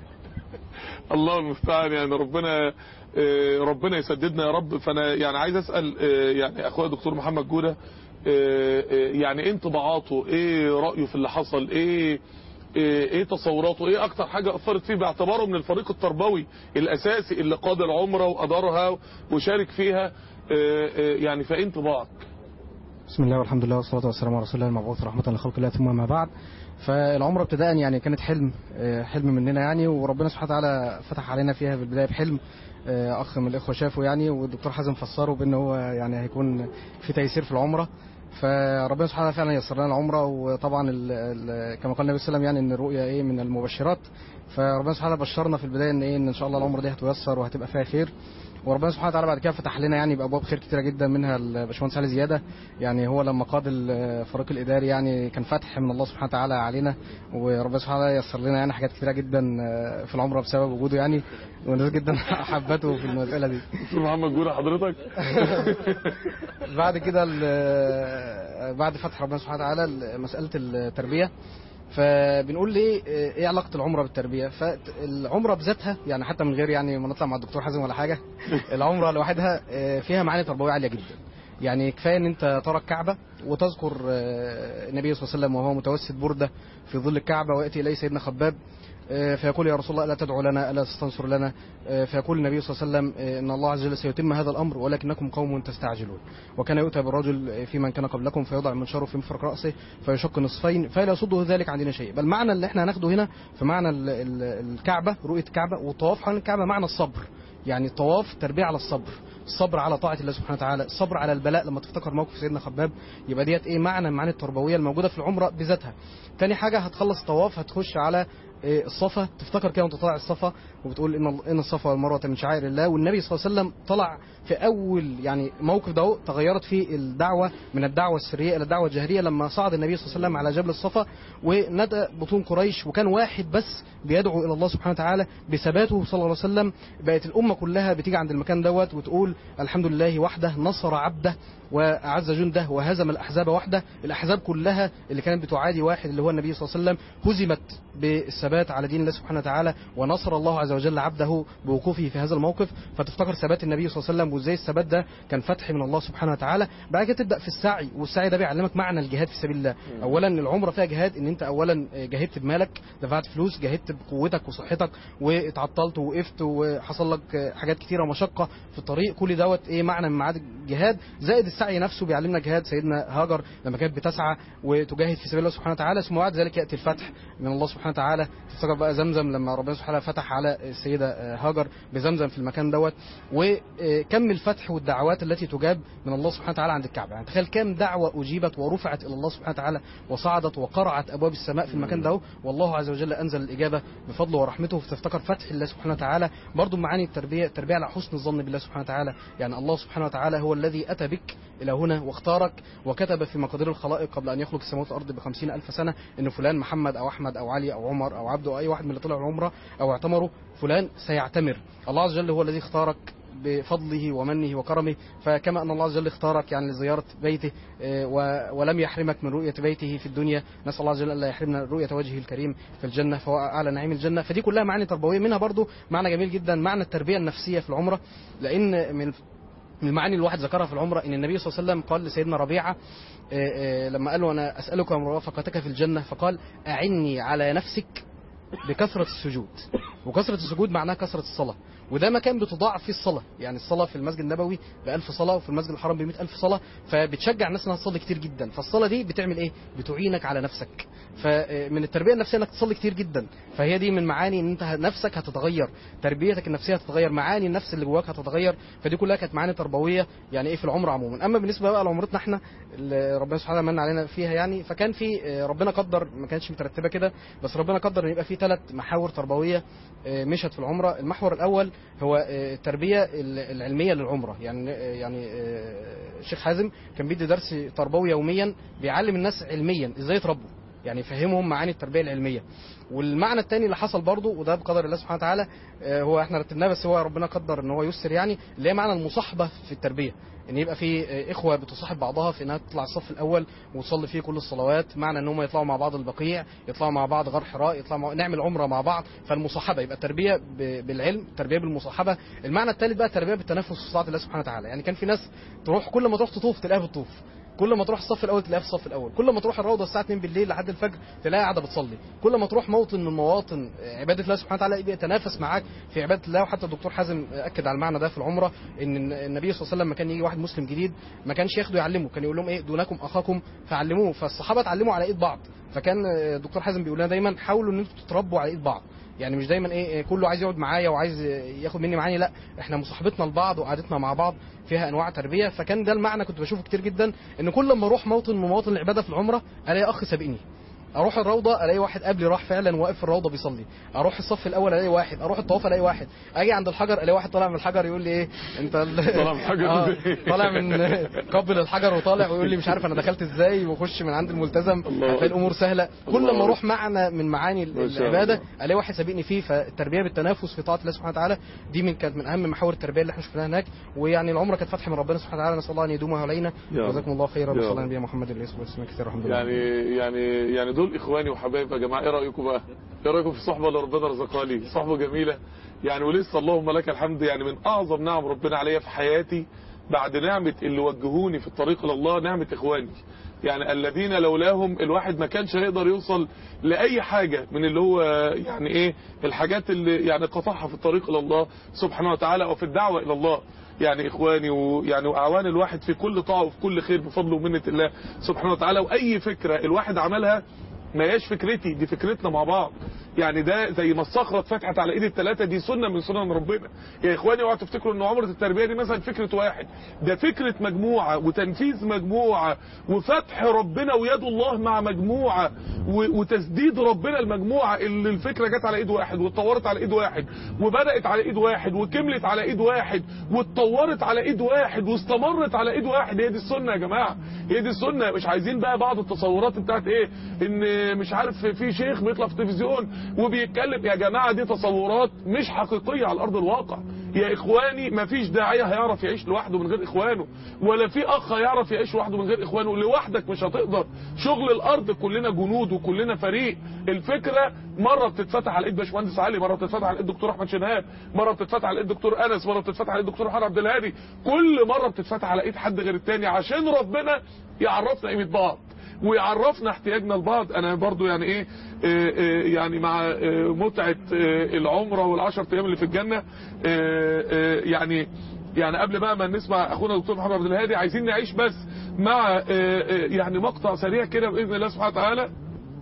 الله المستعان يعني ربنا آه، ربنا يسددنا يا رب فانا يعني عايز اسال آه، يعني اخويا دكتور محمد جوده آه، آه، يعني ايه انطباعاته ايه رايه في اللي حصل ايه ايه إيه تصوراته ايه اكتر حاجه اثرت فيه باعتباره من الفريق التربوي الاساسي اللي قاد العمره وادارها وشارك فيها آه، آه، يعني فايه انطباعك بسم الله والحمد لله والصلاة والسلام على رسول الله المبعوث رحمة لخلق الله ثم ما بعد فالعمرة ابتداء يعني كانت حلم آه، حلم مننا يعني وربنا سبحانه وتعالى فتح علينا فيها في البداية بحلم آه، أخ من الإخوة شافه يعني والدكتور حازم فسره بأن هو يعني هيكون في تيسير في العمرة فربنا سبحانه وتعالى فعلا يسر لنا العمرة وطبعا ال ال كما قال النبي صلى الله عليه وسلم يعني ان الرؤيا ايه من المبشرات فربنا سبحانه وتعالى بشرنا في البدايه ان ايه ان ان شاء الله العمره دي هتيسر وهتبقى فيها خير وربنا سبحانه وتعالى بعد كده فتح لنا يعني بابواب خير كتيره جدا منها الباشمهندس علي زياده يعني هو لما قاد الفريق الاداري يعني كان فتح من الله سبحانه وتعالى علينا وربنا سبحانه وتعالى يسر لنا يعني حاجات كتيره جدا في العمره بسبب وجوده يعني والناس جدا حبته في المساله دي دكتور محمد جوده حضرتك بعد كده ال- بعد فتح ربنا سبحانه وتعالى ال- مسألة التربية فبنقول ليه ايه علاقة العمرة بالتربية فالعمرة بذاتها يعني حتى من غير يعني ما نطلع مع الدكتور حازم ولا حاجة العمرة لوحدها آه، فيها معاني تربوية عالية جدا يعني كفاية ان انت ترى الكعبة وتذكر آه، النبي صلى الله عليه وسلم وهو متوسد بردة في ظل الكعبة ويأتي إليه سيدنا خباب آه، فيقول يا رسول الله ألا تدعو لنا ألا تستنصر لنا آه، فيقول النبي صلى الله عليه وسلم آه، إن الله عز وجل سيتم هذا الأمر ولكنكم قوم تستعجلون وكان يؤتى بالرجل في من كان قبلكم فيضع منشاره في مفرق رأسه فيشق نصفين فلا يصده ذلك عن دين شيء بل معنى اللي احنا هناخده هنا في معنى ال- ال- الكعبة رؤية الكعبة والطواف حول الكعبة معنى الصبر يعني الطواف تربية على الصبر الصبر على طاعة الله سبحانه وتعالى الصبر على البلاء لما تفتكر موقف سيدنا خباب يبقى ديت ايه معنى من المعاني التربوية الموجودة في العمرة بذاتها تاني حاجة هتخلص طواف هتخش على إيه، الصفا تفتكر كده وانت طالع الصفا وبتقول ان ان الصفا والمروه من شعائر الله والنبي صلى الله عليه وسلم طلع في اول يعني موقف ده تغيرت فيه الدعوه من الدعوه السريه الى الدعوه الجهريه لما صعد النبي صلى الله عليه وسلم على جبل الصفا وندى بطون قريش وكان واحد بس بيدعو الى الله سبحانه وتعالى بثباته صلى الله عليه وسلم بقت الامه كلها بتيجي عند المكان دوت وتقول الحمد لله وحده نصر عبده واعز جنده وهزم الاحزاب وحده الاحزاب كلها اللي كانت بتعادي واحد اللي هو النبي صلى الله عليه وسلم هزمت بالثبات على دين الله سبحانه وتعالى ونصر الله عز وجل عبده بوقوفه في هذا الموقف فتفتكر ثبات النبي صلى الله عليه وسلم وازاي الثبات ده كان فتح من الله سبحانه وتعالى بعد كده تبدا في السعي والسعي ده بيعلمك معنى الجهاد في سبيل الله اولا العمره فيها جهاد ان انت اولا جاهدت بمالك دفعت فلوس جاهدت بقوتك وصحتك واتعطلت ووقفت وحصل لك حاجات كتيره مشقه في الطريق كل دوت ايه معنى من معاد الجهاد زائد السعي نفسه بيعلمنا جهاد سيدنا هاجر لما كانت بتسعى وتجاهد في سبيل الله سبحانه وتعالى ثم بعد ذلك ياتي الفتح من الله سبحانه وتعالى تفتكر بقى زمزم لما ربنا سبحانه وتعالى فتح على السيده هاجر بزمزم في المكان دوت وكم الفتح والدعوات التي تجاب من الله سبحانه وتعالى عند الكعبه يعني تخيل كم دعوه اجيبت ورفعت الى الله سبحانه وتعالى وصعدت وقرعت ابواب السماء في المكان ده والله عز وجل انزل الاجابه بفضله ورحمته فتفتكر فتح الله سبحانه وتعالى برضو معاني التربيه التربيه على حسن الظن بالله سبحانه وتعالى يعني الله سبحانه وتعالى هو الذي اتى بك الى هنا واختارك وكتب في مقادير الخلائق قبل ان يخلق السماوات والارض بخمسين الف سنه ان فلان محمد او احمد او علي او عمر او عبده او اي واحد من اللي طلعوا العمره او اعتمروا فلان سيعتمر الله عز وجل هو الذي اختارك بفضله ومنه وكرمه فكما ان الله عز وجل اختارك يعني لزياره بيته آه، و- ولم يحرمك من رؤيه بيته في الدنيا نسال الله عز وجل الا يحرمنا رؤيه وجهه الكريم في الجنه فهو اعلى نعيم الجنه فدي كلها معاني تربويه منها برضو معنى جميل جدا معنى التربيه النفسيه في العمره لان من من المعاني اللي الواحد ذكرها في العمره ان النبي صلى الله عليه وسلم قال لسيدنا ربيعه آه، آه، لما قال له انا اسالك مرافقتك في الجنه فقال اعني على نفسك بكثرة السجود وكثرة السجود معناها كثرة الصلاة وده مكان بتضاعف فيه الصلاه يعني الصلاه في المسجد النبوي ب 1000 صلاه وفي المسجد الحرام ب 100000 صلاه فبتشجع الناس انها تصلي كتير جدا فالصلاه دي بتعمل ايه بتعينك على نفسك فمن التربيه النفسيه انك تصلي كتير جدا فهي دي من معاني ان انت نفسك هتتغير تربيتك النفسيه هتتغير معاني النفس اللي جواك هتتغير فدي كلها كانت معاني تربويه يعني ايه في العمر عموما اما بالنسبه بقى لعمرتنا احنا اللي ربنا سبحانه من علينا فيها يعني فكان في آه، ربنا قدر ما كانتش مترتبه كده بس ربنا قدر ان يبقى في ثلاث محاور تربويه آه، مشت في العمره المحور الاول هو آه، التربيه ال- العلميه للعمره يعني آه، يعني آه، الشيخ حازم كان بيدي درس تربوي يوميا بيعلم الناس علميا ازاي يتربوا يعني يفهمهم معاني التربيه العلميه والمعنى الثاني اللي حصل برضه وده بقدر الله سبحانه وتعالى آه، هو احنا رتبناه بس هو ربنا قدر ان هو يسر يعني اللي هي معنى المصاحبه في التربيه ان يبقى في آه، اخوه بتصاحب بعضها في انها تطلع الصف الاول وتصلي فيه كل الصلوات معنى ان هم يطلعوا مع بعض البقيع يطلعوا مع بعض غار حراء يطلعوا مع... نعمل عمره مع بعض فالمصاحبه يبقى التربيه ب... بالعلم التربيه بالمصاحبه المعنى الثالث بقى التربيه بالتنافس في طاعه الله سبحانه وتعالى يعني كان في ناس تروح كل ما تروح تطوف تلاقيها بتطوف كل ما تروح الصف الاول تلاقيها في الصف الاول كل ما تروح الروضه الساعه 2 بالليل لحد الفجر تلاقيها قاعده بتصلي كل ما تروح موطن من مواطن عباده الله سبحانه وتعالى يبقى يتنافس معاك في عباده الله وحتى الدكتور حازم اكد على المعنى ده في العمره ان النبي صلى الله عليه وسلم لما كان يجي واحد مسلم جديد ما كانش ياخده يعلمه كان يقول لهم ايه دونكم اخاكم فعلموه فالصحابه اتعلموا على ايد بعض فكان الدكتور حازم بيقول لنا دايما حاولوا ان انتوا تتربوا على ايد بعض يعني مش دايما ايه إيه كله عايز يقعد معايا وعايز ياخد مني معاني لا احنا مصاحبتنا لبعض وقعدتنا مع بعض فيها انواع تربيه فكان ده المعنى كنت بشوفه كتير جدا ان كل ما اروح موطن من مواطن العباده في العمره الاقي اخ سابقني اروح الروضه الاقي واحد قبلي راح فعلا واقف في الروضه بيصلي اروح الصف الاول الاقي واحد اروح الطواف الاقي واحد اجي عند الحجر الاقي واحد طالع من الحجر يقول لي ايه انت ال- طالع من الحجر آه، إزاي؟ طالع من قبل الحجر وطالع ويقول لي مش عارف انا دخلت ازاي واخش من عند الملتزم الله هتلاقي الامور سهله كل الله ما اروح معنى من معاني ما شاء العباده الله. الاقي واحد سابقني فيه فالتربيه بالتنافس في طاعه الله سبحانه وتعالى دي من كانت من اهم محاور التربيه اللي احنا شفناها هناك ويعني العمره كانت فتح من ربنا سبحانه وتعالى نسال الله ان يدومها علينا يا رب. جزاكم الله خيرا يا وصلى رب. على نبينا محمد عليه الصلاه والسلام كثير الحمد لله يعني يعني يعني دول اخواني وحبايبي يا جماعه ايه رايكم بقى ايه رايكم في الصحبه اللي ربنا رزقها لي صحبه جميله يعني ولسه اللهم لك الحمد يعني من اعظم نعم ربنا عليا في حياتي بعد نعمه اللي وجهوني في الطريق الى الله نعمه اخواني يعني الذين لولاهم الواحد ما كانش هيقدر يوصل لاي حاجه من اللي هو يعني ايه الحاجات اللي يعني قطعها في الطريق الى الله سبحانه وتعالى او في الدعوه الى الله يعني اخواني ويعني واعوان الواحد في كل طاعه وفي كل خير بفضل ومنه الله سبحانه وتعالى واي فكره الواحد عملها ما هياش فكرتي دي فكرتنا مع بعض يعني ده زي ما الصخره اتفتحت على ايد الثلاثه دي سنه من سنن ربنا يا اخواني اوعوا تفتكروا ان عمره التربيه دي مثلا فكره واحد ده فكره مجموعه وتنفيذ مجموعه وفتح ربنا ويد الله مع مجموعه و- وتسديد ربنا المجموعه اللي الفكره جت على ايد واحد واتطورت على ايد واحد وبدات على ايد واحد وكملت على ايد واحد واتطورت على ايد واحد واستمرت على ايد واحد هي دي السنه يا جماعه هي دي السنه مش عايزين بقى بعض التصورات بتاعت ايه ان مش عارف في شيخ بيطلع في التلفزيون وبيتكلم يا جماعه دي تصورات مش حقيقيه على ارض الواقع يا اخواني مفيش داعيه هيعرف يعيش لوحده من غير اخوانه ولا في اخ هيعرف يعيش لوحده من غير اخوانه لوحدك مش هتقدر شغل الارض كلنا جنود وكلنا فريق الفكره مره بتتفتح على ايد باشمهندس علي مره بتتفتح على ايد الدكتور احمد شنهاب مره بتتفتح على ايد الدكتور انس مره بتتفتح على ايد الدكتور محمد عبد الهادي كل مره بتتفتح على ايد حد غير التاني عشان ربنا يعرفنا قيمه بعض ويعرفنا احتياجنا لبعض انا برضو يعني ايه آه، آه، يعني مع آه، متعة آه، العمرة والعشر ايام اللي في الجنة آه، آه، يعني يعني قبل بقى ما نسمع اخونا الدكتور محمد عبد الهادي عايزين نعيش بس مع آه، آه، يعني مقطع سريع كده باذن الله سبحانه وتعالى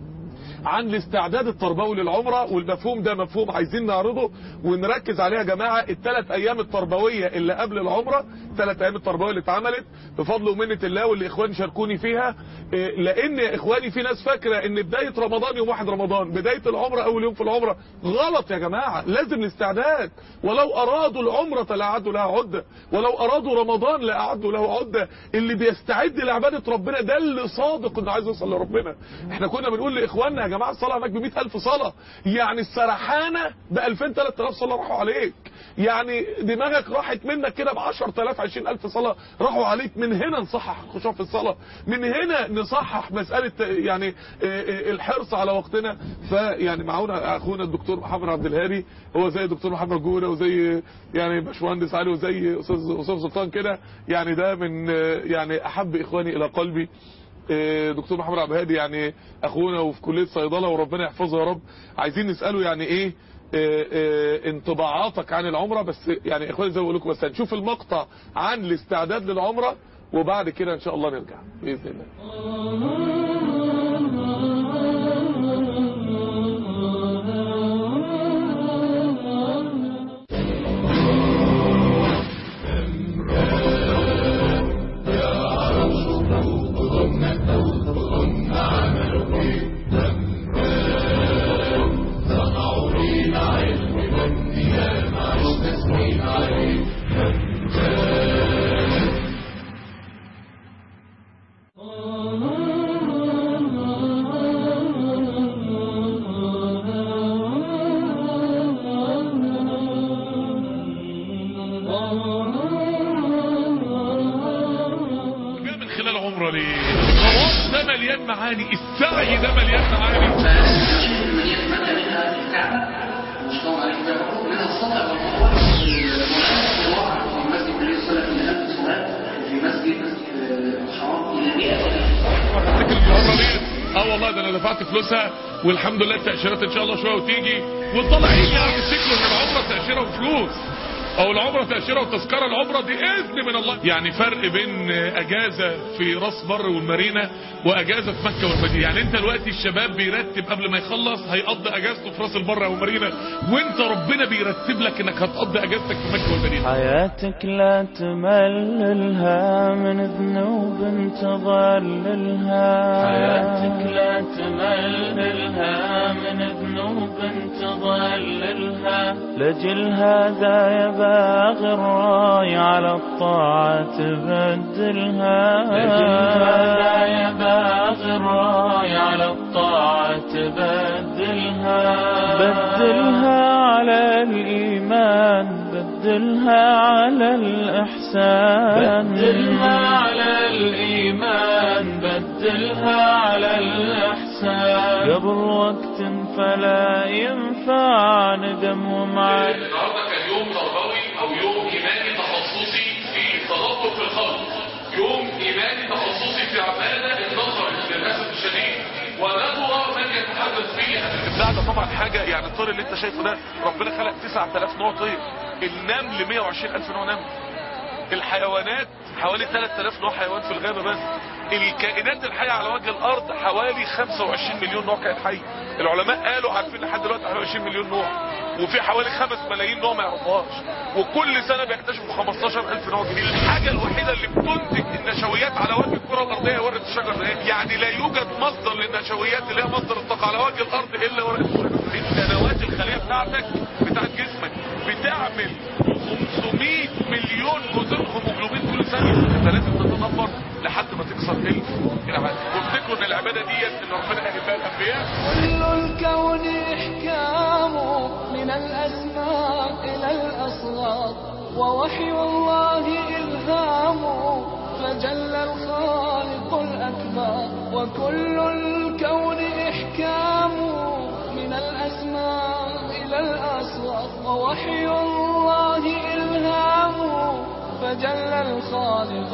عن الاستعداد التربوي للعمرة والمفهوم ده مفهوم عايزين نعرضه ونركز عليه يا جماعة الثلاث ايام التربوية اللي قبل العمرة الثلاث ايام التربوية اللي اتعملت بفضل ومنة الله واللي اخواني شاركوني فيها إيه، لان يا اخواني في ناس فاكرة ان بداية رمضان يوم واحد رمضان بداية العمرة اول يوم في العمرة غلط يا جماعة لازم الاستعداد ولو ارادوا العمرة لاعدوا لها عدة ولو ارادوا رمضان لاعدوا له عدة اللي بيستعد لعبادة ربنا ده اللي صادق انه عايز يوصل لربنا احنا كنا بنقول لاخواننا يا جماعة الصلاة هناك ب 100000 صلاة يعني السرحانة ب 2000 3000 صلاة راحوا عليك يعني دماغك راحت منك كده ب 10000 20000 صلاة راحوا عليك من هنا نصحح الخشوع في الصلاة من هنا نصحح مسألة يعني اه، اه، الحرص على وقتنا فيعني معانا اخونا الدكتور محمد عبد الهادي هو زي الدكتور محمد جوده وزي يعني باشمهندس علي وزي استاذ استاذ سلطان كده يعني ده من اه، يعني احب اخواني الى قلبي آه، دكتور محمد عبد الهادي يعني اخونا وفي كليه صيدله وربنا يحفظه يا رب عايزين نساله يعني ايه آه، آه، انطباعاتك عن العمرة بس يعني يا اخواني زي ما بقول لكم بس هنشوف المقطع عن الاستعداد للعمرة وبعد كده ان شاء الله نرجع باذن الله جاء من خلال عمره ليه الطواف ده مليان معاني السعي ده مليان معاني من يتمنى منها الكعبة مشترط عليه ده منها الصلاة والمروة والمناسبة في مسجد النبي صلى الله عليه وسلم إلى ألف صلاة وفي مسجد آه، الحرام إلى 100 هتفتكر العمره دي اه والله ده انا دفعت فلوسها والحمد لله التاشيرات ان شاء الله شويه وتيجي والطالعين يعني يفتكروا ان العمره تاشيره وفلوس او العمره تاشيره وتذكره العمره دي اذن من الله يعني فرق بين اجازه في راس بر والمارينا واجازه في مكه والمدينه يعني انت دلوقتي الشباب بيرتب قبل ما يخلص هيقضي اجازته في راس البر او المارينا وانت ربنا بيرتب لك انك هتقضي اجازتك في مكه والمدينه حياتك لا تمللها من ذنوب تضللها حياتك لا تمللها من ذنوب تضللها لجل هذا يا باغي الراي على الطاعة تبدلها لجل هذا يا باغي الراي على الطاعة تبدلها بدلها على الإيمان بدلها على الإحسان بدلها على الإيمان بدلها على الإحسان قبل وقت فلا ينفع ندم ومعاد النهارده كان يوم تربوي او يوم ايماني تخصصي في تدبر في الخلق يوم ايماني تخصصي في عباده انتصرت للاسف الشديد وندوه من يتحدث فيها الابداع ده طبعا حاجه يعني الطير اللي انت شايفه ده ربنا خلق 9000 نوع طير النمل 120000 نوع نمل الحيوانات حوالي 3000 نوع حيوان في الغابة بس الكائنات الحية على وجه الأرض حوالي 25 مليون نوع كائن حي العلماء قالوا عارفين لحد دلوقتي حوالي 20 مليون نوع وفي حوالي 5 ملايين نوع ما يعرفوهاش وكل سنة بيكتشفوا 15000 نوع جديد الحاجة الوحيدة اللي بتنتج النشويات على وجه الكرة الأرضية هي ورقة الشجر ده يعني لا يوجد مصدر للنشويات اللي هي مصدر الطاقة على وجه الأرض إلا ورقة الشجر انت نواة الخلية بتاعتك بتاعت جسمك بتعمل 500 مليون جزء هيموجلوبين كل ثانية انت لازم تتدبر لحد ما تكسر الف العبادة وافتكروا ان العبادة ديت ان ربنا اهبها الانبياء كل الكون إحكام من الأسماء إلى الأصغار ووحي الله إلهام فجل الخالق الأكبر وكل الكون إحكام من الأسماء إلى الأصغار ووحي الله إلهام فجل الخالق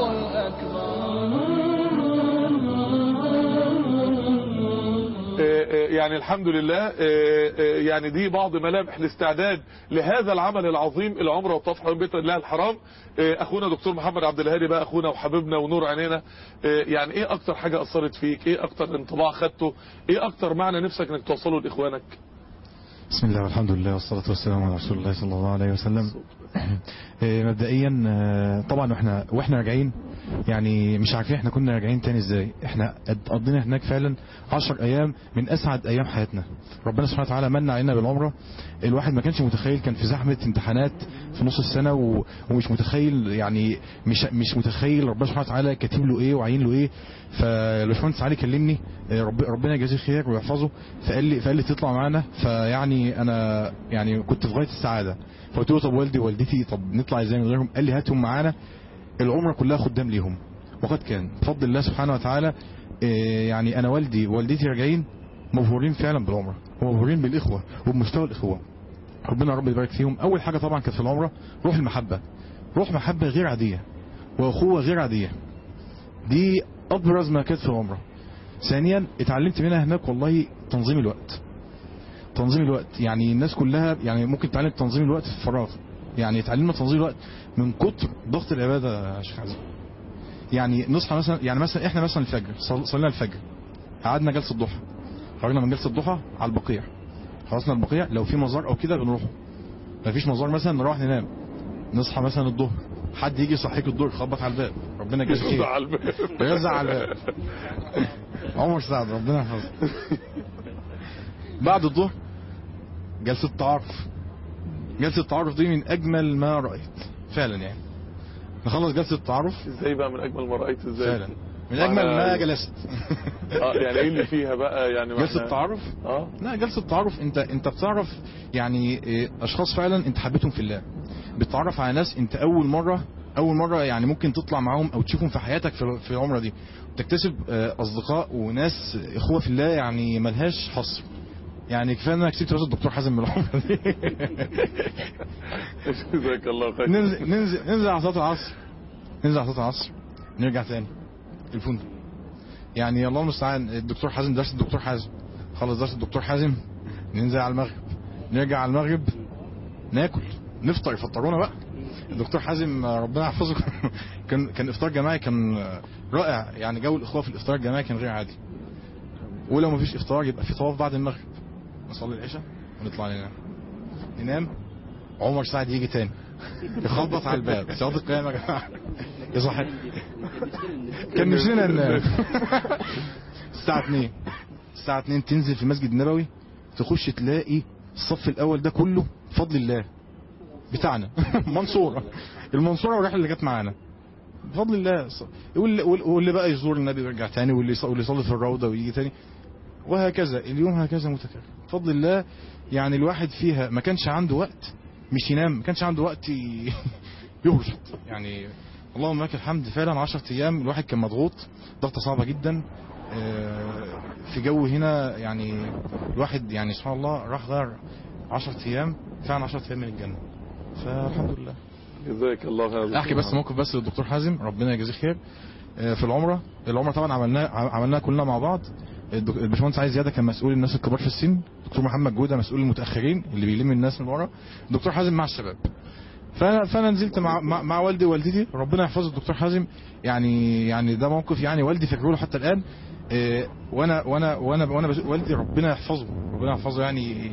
الأكبر آه، آه، يعني الحمد لله آه، آه، يعني دي بعض ملامح الاستعداد لهذا العمل العظيم العمره والطواف حول بيت الله الحرام آه، اخونا دكتور محمد عبد الهادي بقى اخونا وحبيبنا ونور عينينا آه، يعني ايه اكتر حاجه اثرت فيك ايه اكتر انطباع خدته ايه اكتر معنى نفسك انك توصله لاخوانك بسم الله والحمد لله والصلاة والسلام على رسول الله صلى الله عليه وسلم إيه، مبدئيا آه، طبعا واحنا واحنا راجعين يعني مش عارفين احنا كنا راجعين تاني ازاي احنا قد- قضينا هناك فعلا عشر ايام من اسعد ايام حياتنا ربنا سبحانه وتعالى من علينا بالعمرة الواحد ما كانش متخيل كان في زحمة امتحانات في نص السنة و- ومش متخيل يعني مش مش متخيل ربنا سبحانه وتعالى كاتب له ايه وعين له ايه فالباشمهندس علي كلمني آه، رب ربنا يجازيه خير ويحفظه فقال لي فقال لي تطلع معانا فيعني انا يعني كنت في غايه السعاده فقلت له طب والدي ووالدتي طب نطلع ازاي من غيرهم قال لي هاتهم معانا العمره كلها خدام ليهم وقد كان بفضل الله سبحانه وتعالى آه، يعني انا والدي ووالدتي راجعين مبهورين فعلا بالعمره ومبهورين بالاخوه وبمستوى الاخوه ربنا رب يبارك فيهم اول حاجه طبعا كانت في العمره روح المحبه روح محبه غير عاديه واخوه غير عاديه دي ابرز ما كانت في العمره ثانيا اتعلمت منها هناك والله تنظيم الوقت تنظيم الوقت يعني الناس كلها يعني ممكن تتعلم تنظيم الوقت في الفراغ يعني اتعلمنا تنظيم الوقت من كتر ضغط العباده يا شيخ عزيز يعني نصحى مثلا يعني مثلا احنا مثلا الفجر صل- صلينا الفجر قعدنا جلسه الضحى خرجنا من جلسه الضحى على البقيع خلصنا البقيع لو في مزار او كده بنروح مفيش مزار مثلا نروح ننام نصحى مثلا الظهر حد يجي يصحيك الظهر يخبط على الباب ربنا يجازيه خير على الباب. يرزع على الباب عمر سعد ربنا يحفظه بعد الظهر جلسة تعارف جلسة التعارف دي من أجمل ما رأيت فعلا يعني نخلص جلسة التعارف ازاي بقى من اجمل ما رايت ازاي فعلا من أجمل ما جلست اه يعني ايه اللي فيها بقى يعني ما جلسة احنا- التعارف اه لا جلسة التعارف انت انت بتعرف يعني إيه، اشخاص فعلا انت حبيتهم في الله بتتعرف على ناس انت اول مرة اول مرة يعني ممكن تطلع معاهم او تشوفهم في حياتك في في العمرة دي تكتسب آه، اصدقاء وناس اخوة في الله يعني ملهاش حصر يعني كفايه ان انا كسبت راس الدكتور حازم من العمرة دي جزاك الله خير ننزل ننزل ننزل على صلاه العصر ننزل على صلاه العصر نرجع تاني الفندق يعني الله المستعان الدكتور حازم درس الدكتور حازم خلص درس الدكتور حازم ننزل على المغرب نرجع على المغرب ناكل نفطر يفطرونا بقى الدكتور حازم ربنا يحفظه كان كان افطار جماعي كان رائع يعني جو الاخوه في الافطار الجماعي كان غير عادي ولو ما فيش افطار يبقى في طواف بعد المغرب نصلي العشاء ونطلع ننام ننام عمر سعد يجي تاني يخبط على الباب صلاه القيامه يا جماعه يصحي كان نفسنا ننام الساعه 2 الساعه 2 تنزل في المسجد النبوي تخش تلاقي الصف الاول ده كله بفضل الله بتاعنا منصوره المنصوره والرحله اللي جت معانا بفضل الله واللي, واللي بقى يزور النبي ويرجع تاني واللي يص- واللي يصلي في الروضه ويجي تاني وهكذا اليوم هكذا متكرر بفضل الله يعني الواحد فيها ما كانش عنده وقت مش ينام ما كانش عنده وقت ي- يهرشط يعني اللهم لك الحمد فعلا 10 ايام الواحد كان مضغوط ضغطه صعبه جدا آه، في جو هنا يعني الواحد يعني سبحان الله راح غير 10 ايام فعلا 10 ايام من الجنه فالحمد لله جزاك الله خير احكي بس موقف بس للدكتور حازم ربنا يجازيه خير آه، في العمره العمره طبعا عملناها عملناها كلنا مع بعض الدك- الباشمهندس عايز زياده كان مسؤول الناس الكبار في السن دكتور محمد جوده مسؤول المتاخرين اللي بيلم الناس من ورا الدكتور حازم مع الشباب فانا فانا نزلت مع مع, مع والدي ووالدتي ربنا يحفظه الدكتور حازم يعني يعني ده موقف يعني والدي فاكره له حتى الان آه، وانا وانا وانا وانا بزق والدي ربنا يحفظه ربنا يحفظه يعني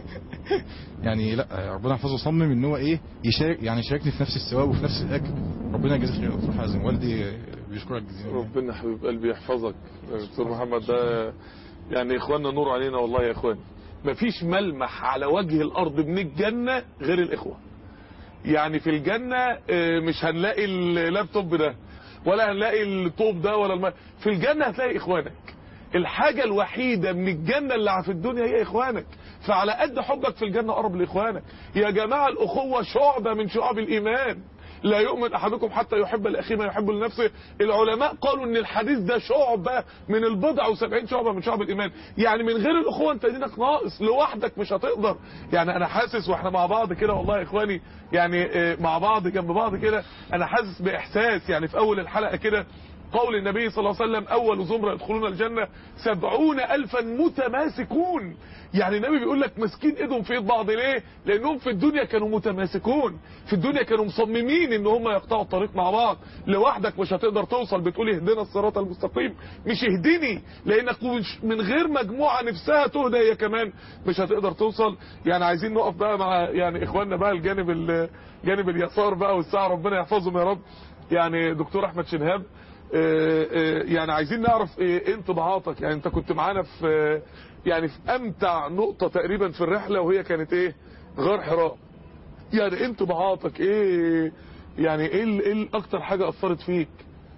يعني لا ربنا يحفظه صمم ان هو ايه يشارك يعني يشاركني في نفس الثواب وفي نفس الاجر ربنا يجازيه خير يا دكتور حازم والدي بيشكرك جزيلا ربنا حبيب قلبي يحفظك يا دكتور محمد ده يعني اخواننا نور علينا والله يا اخوان مفيش ملمح على وجه الارض من الجنة غير الاخوة يعني في الجنة آه، مش هنلاقي اللابتوب ده ولا هنلاقي الطوب ده ولا الم... في الجنة هتلاقي اخوانك الحاجة الوحيدة من الجنة اللي في الدنيا هي اخوانك فعلى قد حبك في الجنة قرب لاخوانك يا جماعة الاخوة شعبة من شعب الايمان لا يؤمن احدكم حتى يحب لاخيه ما يحب لنفسه العلماء قالوا ان الحديث ده شعبة من البضع وسبعين شعبة من شعب الايمان يعني من غير الاخوة انت دينك ناقص لوحدك مش هتقدر يعني انا حاسس واحنا مع بعض كده والله يا اخواني يعني آه، مع بعض جنب بعض كده انا حاسس باحساس يعني في اول الحلقة كده قول النبي صلى الله عليه وسلم أول زمرة يدخلون الجنة سبعون ألفا متماسكون يعني النبي بيقول لك ماسكين ايدهم في ايد بعض ليه لانهم في الدنيا كانوا متماسكون في الدنيا كانوا مصممين ان هم يقطعوا الطريق مع بعض لوحدك مش هتقدر توصل بتقول اهدنا الصراط المستقيم مش اهدني لانك مش من غير مجموعة نفسها تهدى هي كمان مش هتقدر توصل يعني عايزين نقف بقى مع يعني اخواننا بقى الجانب ال- جانب اليسار بقى والساعة ربنا يحفظهم يا رب يعني دكتور احمد شنهاب آه، آه، يعني عايزين نعرف ايه انطباعاتك يعني انت كنت معانا في آه، يعني في امتع نقطة تقريبا في الرحلة وهي كانت ايه غار حراء يعني انطباعاتك ايه يعني ايه ال- ايه ال- اكتر حاجة اثرت فيك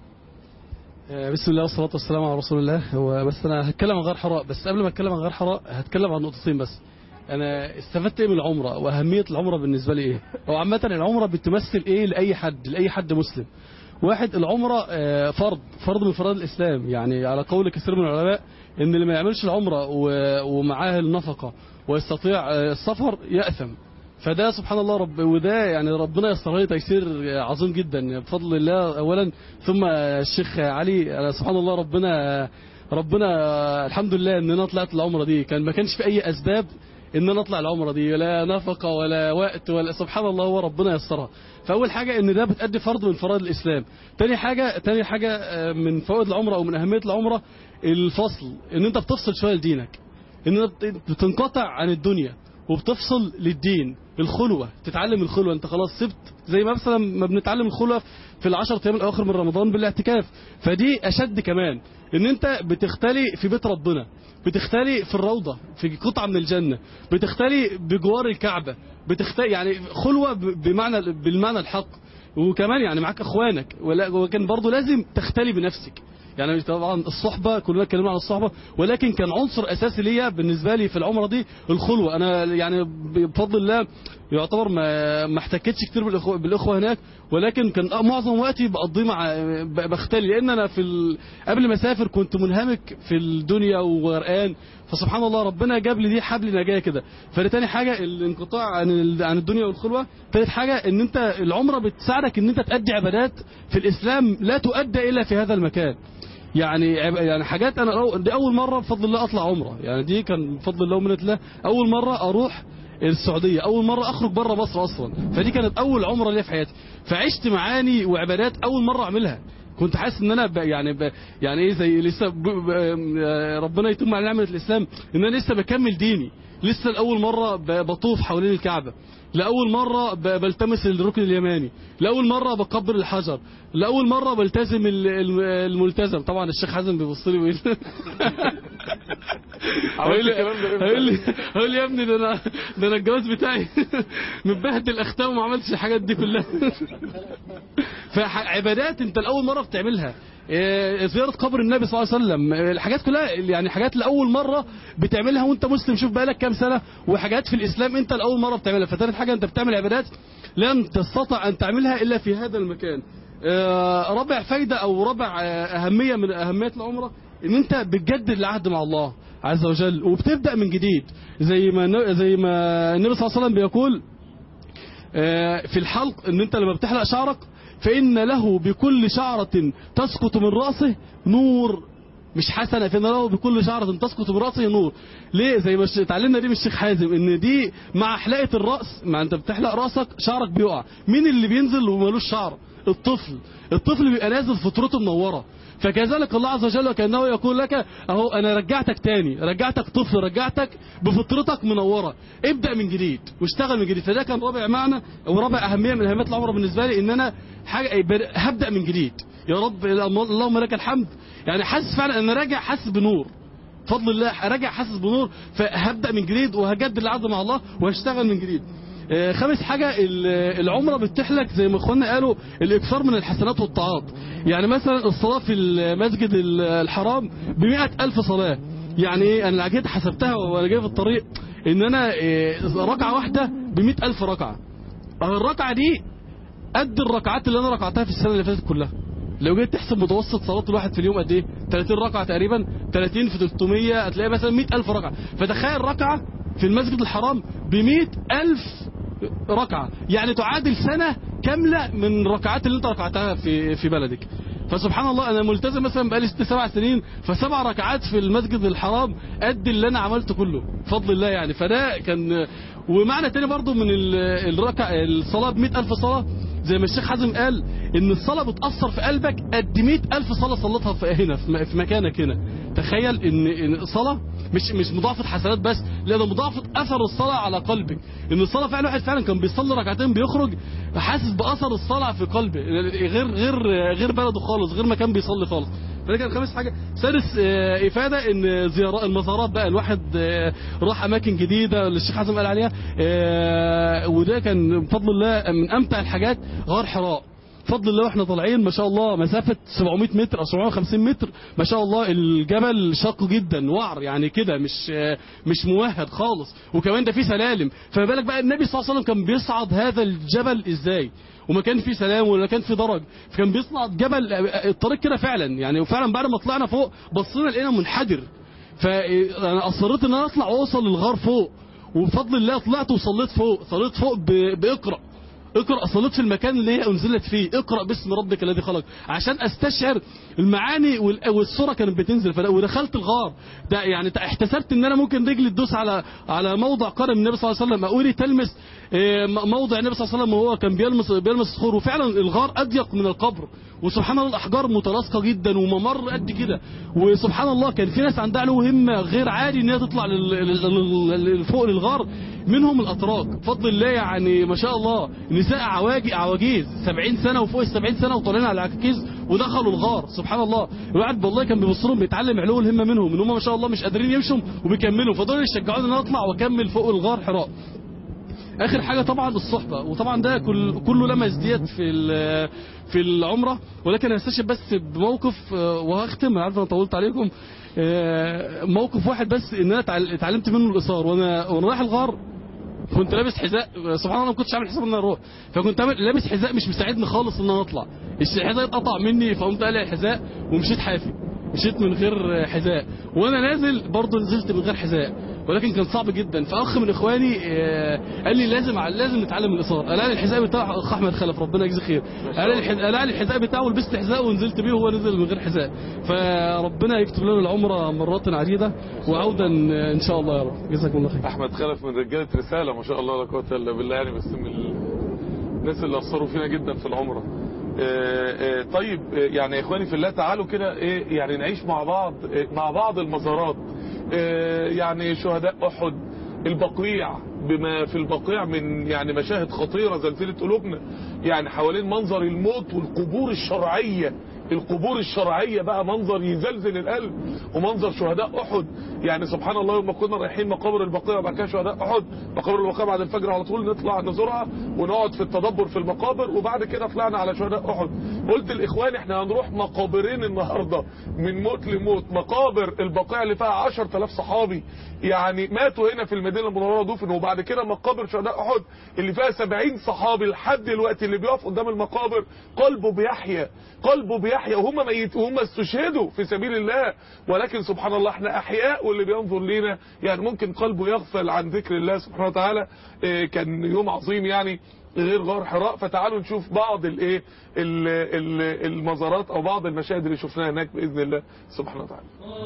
آه، بسم الله والصلاة والسلام على رسول الله هو بس أنا هتكلم عن غار حراء بس قبل ما أتكلم عن غار حراء هتكلم عن نقطتين بس أنا استفدت إيه من العمرة وأهمية العمرة بالنسبة لي إيه هو عامة العمرة بتمثل إيه لأي حد لأي حد مسلم واحد العمرة آه، فرض فرض من فرائض الإسلام يعني على قول كثير من العلماء إن اللي ما يعملش العمرة و- ومعاه النفقة ويستطيع آه، السفر يأثم فده سبحان الله رب وده يعني ربنا يسر لي تيسير عظيم جدا بفضل الله اولا ثم الشيخ علي أنا سبحان الله ربنا ربنا الحمد لله ان انا طلعت العمره دي كان ما كانش في اي اسباب ان انا اطلع العمره دي لا نفقه ولا وقت ولا سبحان الله هو ربنا يسرها فاول حاجه ان ده بتأدي فرض من فرائض الاسلام تاني حاجه تاني حاجه آه، من فوائد العمره او من اهميه العمره الفصل ان انت بتفصل شويه لدينك ان انت بتنقطع عن الدنيا وبتفصل للدين الخلوة تتعلم الخلوة انت خلاص سبت زي ما مثلا ما بنتعلم الخلوة في العشر ايام الاواخر من رمضان بالاعتكاف فدي اشد كمان ان انت بتختلي في بيت ربنا بتختلي في الروضة في قطعة من الجنة بتختلي بجوار الكعبة بتختلي يعني خلوة ب- بمعنى بالمعنى الحق وكمان يعني معاك اخوانك ولا- ولكن برضه لازم تختلي بنفسك يعني طبعا الصحبة كلنا اتكلمنا عن الصحبة ولكن كان عنصر أساسي ليا بالنسبة لي في العمرة دي الخلوة أنا يعني بفضل الله يعتبر ما ما احتكتش كتير بالإخوة, بالإخوة هناك ولكن كان معظم وقتي بقضيه مع ب- بختلي لأن أنا في ال... قبل ما أسافر كنت منهمك في الدنيا وغرقان فسبحان الله ربنا جاب لي دي حبل نجاة كده فدي تاني حاجة الانقطاع عن ال- عن الدنيا والخلوة تالت حاجة ان انت العمرة بتساعدك ان انت تأدي عبادات في الإسلام لا تؤدى إلا في هذا المكان يعني عب- يعني حاجات انا أو- دي اول مره بفضل الله اطلع عمره يعني دي كان بفضل الله ومنة الله اول مره اروح السعوديه اول مره اخرج بره مصر اصلا فدي كانت اول عمره ليا في حياتي فعشت معاني وعبادات اول مره اعملها كنت حاسس ان انا ب يعني ب يعني ايه زي لسه ب ب ربنا يتم على نعمه الاسلام ان انا لسه بكمل ديني لسه لاول مره ب- بطوف حوالين الكعبه لاول مره ب- بلتمس الركن اليماني لاول مره بقبل الحجر لاول مره بلتزم ال- ال- الملتزم طبعا الشيخ حازم بيبص لي ويقول عملت هيقول لي- الكلام ده امتى؟ هيقول لي هيقول لي يا ابني ده انا ده انا الجواز بتاعي متبهدل اختام وما عملتش الحاجات دي كلها فعبادات انت لاول مره بتعملها إيه، زياره قبر النبي صلى الله عليه وسلم إيه، الحاجات كلها يعني حاجات لاول مره بتعملها وانت مسلم شوف بقالك كام سنه وحاجات في الاسلام انت لاول مره بتعملها فتالت حاجه انت بتعمل عبادات لن تستطع ان تعملها الا في هذا المكان آه، رابع فايده او رابع آه، اهميه من اهميات العمره ان انت بتجدد العهد مع الله عز وجل وبتبدا من جديد زي ما زي ما النبي صلى الله عليه وسلم بيقول آه، في الحلق ان انت لما بتحلق شعرك فان له بكل شعرة تسقط من رأسه نور مش حسنة فإن له بكل شعرة تسقط من رأسه نور ليه زي ما الش- اتعلمنا دي من الشيخ حازم ان دي مع حلقة الرأس ما انت بتحلق رأسك شعرك بيقع مين اللي بينزل ومالوش شعر الطفل الطفل بيبقى نازل فطرته منورة فكذلك الله عز وجل كأنه يقول لك اهو انا رجعتك تاني رجعتك طفل رجعتك بفطرتك منورة ابدأ من جديد واشتغل من جديد فده كان رابع معنى ورابع اهمية من اهميات العمرة بالنسبة لي ان انا حاجة هبدأ من جديد يا رب اللهم لك الحمد يعني حاسس فعلا ان راجع حاسس بنور فضل الله راجع حاسس بنور فهبدأ من جديد وهجدد العهد مع الله وهشتغل من جديد آه، خامس حاجة ال- العمرة بتحلك زي ما اخوانا قالوا الإكثار من الحسنات والطاعات يعني مثلا الصلاة في المسجد ال- الحرام بمئة ألف صلاة يعني ايه انا جيت حسبتها وانا جاي في الطريق ان انا آه، ركعة واحدة بمئة ألف ركعة أه الركعة دي قد الركعات اللي انا ركعتها في السنة اللي فاتت كلها لو جيت تحسب متوسط صلاة الواحد في اليوم قد ايه 30 ركعة تقريبا 30 في 300 هتلاقي مثلا 100000 ركعة فتخيل ركعة في المسجد الحرام ب 100000 ركعة يعني تعادل سنة كاملة من الركعات اللي انت ركعتها في في بلدك فسبحان الله انا ملتزم مثلا بقالي ست سبع سنين فسبع ركعات في المسجد الحرام قد اللي انا عملته كله بفضل الله يعني فده كان ومعنى تاني برضو من ال- الركع الصلاة ب ألف صلاة زي ما الشيخ حازم قال ان الصلاة بتأثر في قلبك قد مئة ألف صلاة صلتها في هنا في م- في مكانك هنا تخيل ان ان الصلاة مش مش مضاعفة حسنات بس لا ده مضاعفة اثر الصلاة على قلبك ان الصلاة فعلا واحد فعلا كان بيصلي ركعتين بيخرج حاسس باثر الصلاة في قلبه غير غير غير بلده خالص غير مكان بيصلي خالص فده كان خامس حاجة سادس آه، إفادة إن زيارات المزارات بقى الواحد آه، راح أماكن جديدة اللي الشيخ حازم قال عليها آه، وده كان بفضل الله من أمتع الحاجات غار حراء بفضل الله واحنا طالعين ما شاء الله مسافة 700 متر او 750 متر ما شاء الله الجبل شاق جدا وعر يعني كده مش آه، مش موهد خالص وكمان ده فيه سلالم فما بالك بقى النبي صلى الله عليه وسلم كان بيصعد هذا الجبل ازاي وما كان فيه سلام ولا كان فيه درج فكان بيصعد جبل آه، الطريق كده فعلا يعني وفعلا بعد ما طلعنا فوق بصينا لقينا منحدر فانا اصريت ان انا اطلع واوصل للغار فوق وبفضل الله طلعت وصليت فوق صليت فوق ب- باقرا اقرا صليت في المكان اللي هي انزلت فيه اقرا باسم ربك الذي خلق عشان استشعر المعاني وال- والصوره كانت بتنزل فلا- ودخلت الغار ده يعني احتسبت ان انا ممكن رجلي تدوس على على موضع قدم النبي صلى الله عليه وسلم اقولي تلمس آه، م- موضع النبي صلى الله عليه وسلم وهو كان بيلمس بيلمس الصخور وفعلا الغار اضيق من القبر وسبحان الله الاحجار متلاصقه جدا وممر قد كده وسبحان الله كان في ناس عندها له همه غير عادي ان هي تطلع لل- لل- لل- فوق للغار منهم الاتراك بفضل الله يعني ما شاء الله نساء عواجي عواجيز 70 سنه وفوق ال 70 سنه وطالعين على العكاكيز ودخلوا الغار سبحان الله الواحد والله كان بيبص لهم بيتعلم علو الهمه منهم ان هم ما شاء الله مش قادرين يمشوا وبيكملوا فدول يشجعوني ان انا اطلع واكمل فوق الغار حراء اخر حاجه طبعا الصحبه وطبعا ده كل كله لما ازدياد في ال- في العمره ولكن هستشهد بس بموقف آه، وهختم أنا عارف انا طولت عليكم آه، موقف واحد بس ان انا اتعل- اتعلمت منه الاصرار وانا وانا رايح الغار كنت لابس حذاء سبحان الله ما كنتش عامل حساب ان انا اروح فكنت عامل- لابس حذاء مش مساعدني خالص ان انا اطلع الحذاء اتقطع مني فقمت قالع الحذاء ومشيت حافي مشيت من غير حذاء وانا نازل برضه نزلت من غير حذاء ولكن كان صعب جدا فاخ من اخواني آه، قال لي لازم لازم نتعلم الاصرار قال لي الحذاء بتاع اخ احمد خلف ربنا يجزيه خير قال لي الحذاء قال لي الحذاء بتاعه ولبست حذاء ونزلت بيه وهو نزل من غير حذاء فربنا يكتب لنا العمره مرات عديده وعودا ان شاء الله يا رب جزاكم الله خير احمد خلف من رجاله رساله ما شاء الله لا قوه الا بالله يعني بس من الناس اللي اثروا فينا جدا في العمره آه، آه، طيب آه، يعني يا اخواني في الله تعالوا كده ايه يعني نعيش مع بعض آه، مع بعض المزارات آه، يعني شهداء احد البقيع بما في البقيع من يعني مشاهد خطيره زلزلت قلوبنا يعني حوالين منظر الموت والقبور الشرعيه القبور الشرعية بقى منظر يزلزل القلب ومنظر شهداء أحد يعني سبحان الله يوم ما كنا رايحين مقابر البقيع وبعد كده شهداء أحد مقابر البقيع بعد الفجر على طول نطلع نزورها ونقعد في التدبر في المقابر وبعد كده طلعنا على شهداء أحد قلت الإخوان احنا هنروح مقابرين النهاردة من موت لموت مقابر البقيع اللي فيها 10000 صحابي يعني ماتوا هنا في المدينة المنورة دفنوا وبعد كده مقابر شهداء أحد اللي فيها 70 صحابي لحد دلوقتي اللي بيقف قدام المقابر قلبه بيحيا قلبه بيحيا وهم ميت وهم استشهدوا في سبيل الله ولكن سبحان الله احنا احياء واللي بينظر لينا يعني ممكن قلبه يغفل عن ذكر الله سبحانه وتعالى إيه، كان يوم عظيم يعني غير غار حراء فتعالوا نشوف بعض الايه ال- ال- المزارات او بعض المشاهد اللي شفناها هناك باذن الله سبحانه وتعالى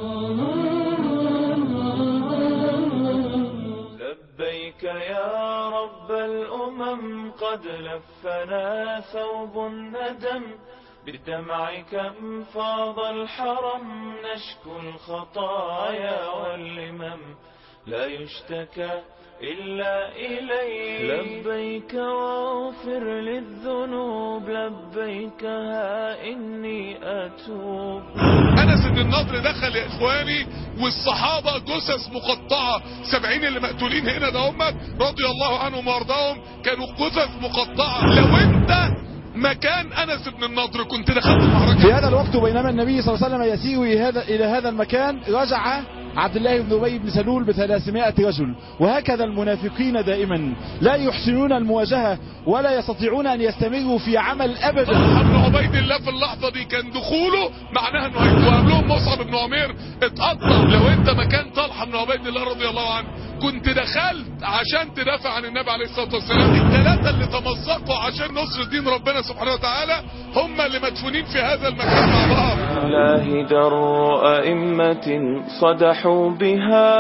لبيك يا رب الأمم قد لفنا ثوب الندم بدمعك انفاض الحرم نشكو الخطايا واللمم لا يشتكى إلا إليك لبيك واغفر للذنوب لبيك ها إني أتوب انس بن النضر دخل يا اخواني والصحابه جثث مقطعه سبعين اللي مقتولين هنا ده هم رضي الله عنهم وارضاهم كانوا جثث مقطعه لو انت مكان انس بن النضر كنت دخلت المعركه في هذا الوقت بينما النبي صلى الله عليه وسلم يسير إلى هذا, إلى هذا المكان رجع عبد الله بن أبي بن سلول بثلاثمائة رجل وهكذا المنافقين دائما لا يحسنون المواجهة ولا يستطيعون أن يستمروا في عمل أبدا طلحه بن عبيد الله في اللحظه دي كان دخوله معناها انه هيتوه قبلهم مصعب بن عمير اتقطع لو انت مكان طلحه بن عبيد الله رضي الله عنه كنت دخلت عشان تدافع عن النبي عليه الصلاه والسلام الثلاثه اللي تمسكوا عشان نصر دين ربنا سبحانه وتعالى هم اللي مدفونين في هذا المكان مع بعض الله در أئمة صدحوا بها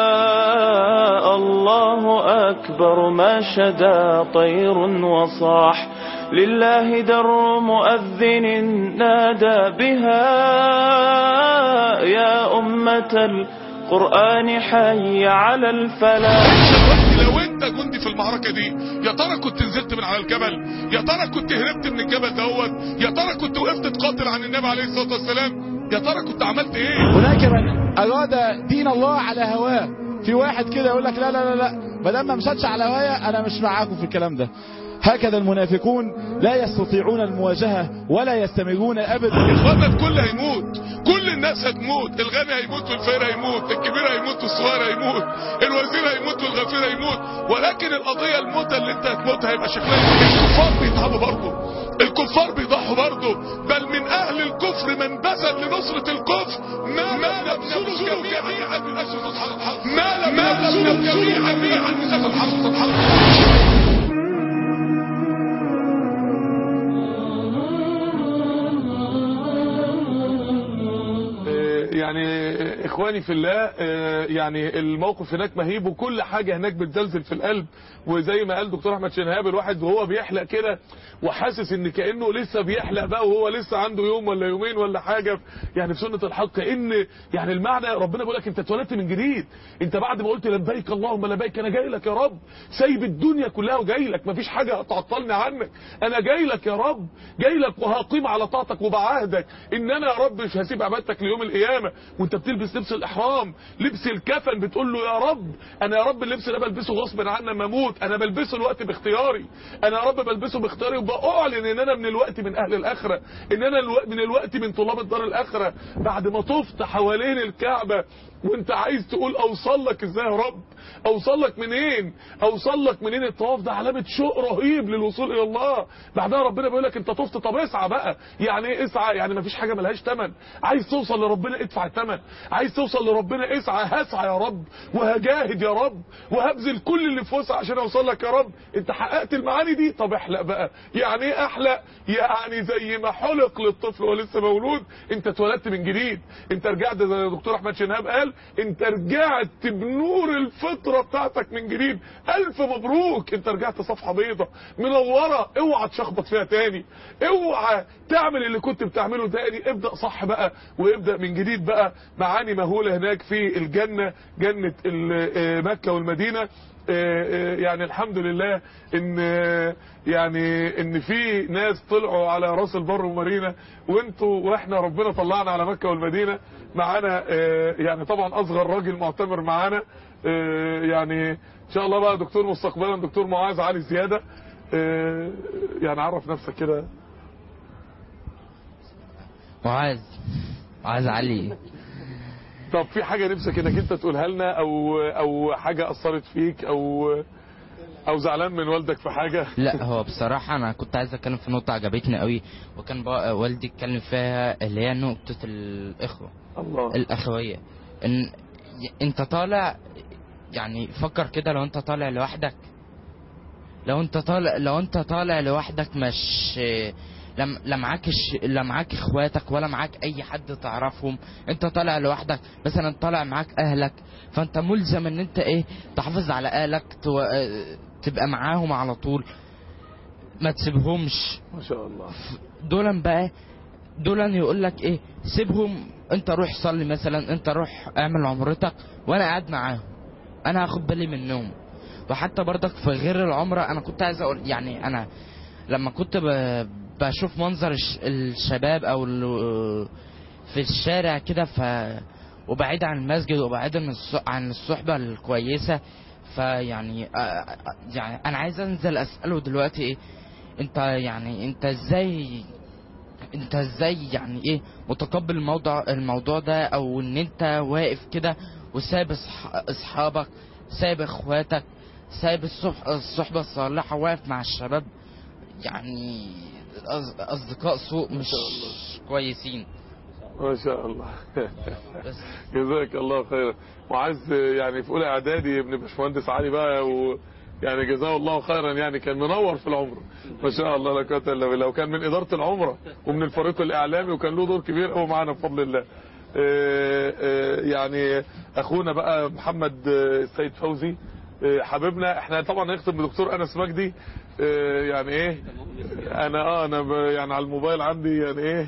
الله أكبر ما شدا طير وصاح لله در مؤذن نادى بها يا أمة القرآن حي على الفلاح دلوقتي لو انت جندي في المعركه دي يا ترى كنت نزلت من على الجبل يا ترى كنت هربت من الجبل دوت يا ترى كنت وقفت تقاتل عن النبي عليه الصلاه والسلام يا ترى كنت عملت ايه هناك من أراد دين الله على هواه في واحد كده يقول لك لا لا لا لا ما دام ما مشتش على هوايا أنا مش معاكم في الكلام ده هكذا المنافقون لا يستطيعون المواجهة ولا يستمرون أبدا اخواننا الكل هيموت كل الناس هتموت الغني هيموت والفقير هيموت الكبير هيموت والصغير هيموت الوزير هيموت والغفير هيموت ولكن القضيه الموتة اللي انت هتموتها هيبقى شكلها إيه؟ الكفار بيتعبوا برضه الكفار بيضحوا برضه بل من اهل الكفر من بذل لنصرة الكفر ما لم يبذلوا جميعا من اجل نصرة الحق ما لم يبذلوا جميعا من اجل نصرة الحق يعني اخواني في الله آه، يعني الموقف هناك مهيب وكل حاجة هناك بتزلزل في القلب وزي ما قال دكتور احمد شنهاب الواحد وهو بيحلق كده وحاسس ان كانه لسه بيحلق بقى وهو لسه عنده يوم ولا يومين ولا حاجه يعني في سنه الحق كان يعني المعنى ربنا بيقول لك انت اتولدت من جديد انت بعد ما قلت لبيك اللهم لبيك انا جاي لك يا رب سايب الدنيا كلها وجاي لك مفيش حاجه هتعطلني عنك انا جاي لك يا رب جاي لك وهقيم على طاعتك وبعهدك ان انا يا رب مش هسيب عبادتك ليوم القيامه وانت بتلبس لبس الاحرام لبس الكفن بتقول له يا رب انا يا رب اللبس ده بلبسه غصب عني لما اموت انا بلبسه الوقت باختياري انا يا رب بلبسه باختياري وبأعلن ان انا من الوقت من اهل الاخره ان انا الو- من الوقت من طلاب الدار الاخره بعد ما طفت حوالين الكعبه وانت عايز تقول اوصل لك ازاي يا رب اوصل لك منين اوصل لك منين الطواف ده علامه شوق رهيب للوصول الى الله بعدها ربنا بيقول لك انت طفت طب اسعى بقى يعني ايه اسعى يعني مفيش حاجه ملهاش ثمن عايز توصل لربنا ادفع الثمن عايز توصل لربنا اسعى هسعى يا رب وهجاهد يا رب وهبذل كل اللي في وسعي عشان اوصل لك يا رب انت حققت المعاني دي طب احلق بقى يعني ايه احلق يعني زي ما حلق للطفل وهو لسه مولود انت اتولدت من جديد انت رجعت زي ما الدكتور احمد شنهاب قال انت رجعت بنور الفطره بتاعتك من جديد الف مبروك انت رجعت صفحه بيضه منوره اوعى تشخبط فيها تاني اوعى تعمل اللي كنت بتعمله تاني ابدا صح بقى وابدا من جديد بقى معاني مهوله هناك في الجنه جنه ال- آه، مكه والمدينه آه، آه، يعني الحمد لله ان آه، يعني ان في ناس طلعوا على راس البر ومارينا وانتوا واحنا ربنا طلعنا على مكة والمدينة معانا آه، يعني طبعا اصغر راجل معتمر معانا آه، يعني ان شاء الله بقى دكتور مستقبلا دكتور معاذ علي زيادة آه، يعني عرف نفسك كده معاذ معاذ علي طب في حاجة نفسك انك انت تقولها لنا او او حاجة اثرت فيك او او زعلان من والدك في حاجة لا هو بصراحة أنا كنت عايز أتكلم في نقطة عجبتني قوي وكان بقى والدي اتكلم فيها اللي هي نقطة الإخوة الله الأخوية إن ي- أنت طالع يعني فكر كده لو أنت طالع لوحدك لو أنت طالع لو أنت طالع لوحدك مش لم لا معاك الش- لا معاك اخواتك ولا معاك اي حد تعرفهم انت طالع لوحدك مثلا طالع معاك اهلك فانت ملزم ان انت ايه تحافظ على اهلك تو... اه، تبقى معاهم على طول ما تسيبهمش ما شاء الله دولا بقى دولا يقول لك ايه سيبهم انت روح صلي مثلا انت روح اعمل عمرتك وانا قاعد معاهم انا هاخد بالي منهم وحتى برضك في غير العمرة انا كنت عايز اقول يعني انا لما كنت ب- بشوف منظر الش- الشباب او ال- في الشارع كده ف وبعيد عن المسجد وبعيد عن الص- عن الصحبة الكويسة فيعني آه، آه، يعني انا عايز انزل اساله دلوقتي ايه انت يعني انت ازاي انت ازاي يعني ايه متقبل الموضوع الموضوع ده او ان انت واقف كده وسايب أصح- اصحابك سايب اخواتك سايب الصح... الصحبة الصالحة واقف مع الشباب يعني أص- اصدقاء سوء مش كويسين ما شاء الله جزاك الله خيرا وعايز يعني في اولى اعدادي ابن باشمهندس علي بقى و يعني جزاه الله خيرا يعني كان منور في العمره ما شاء الله لا قوه الا بالله وكان من اداره العمره ومن الفريق الاعلامي وكان له دور كبير قوي معانا بفضل الله آه، آه، يعني اخونا بقى محمد آه، السيد فوزي آه، حبيبنا احنا طبعا هنختم بدكتور انس مجدي آه، يعني ايه انا اه انا ب- يعني على الموبايل عندي يعني ايه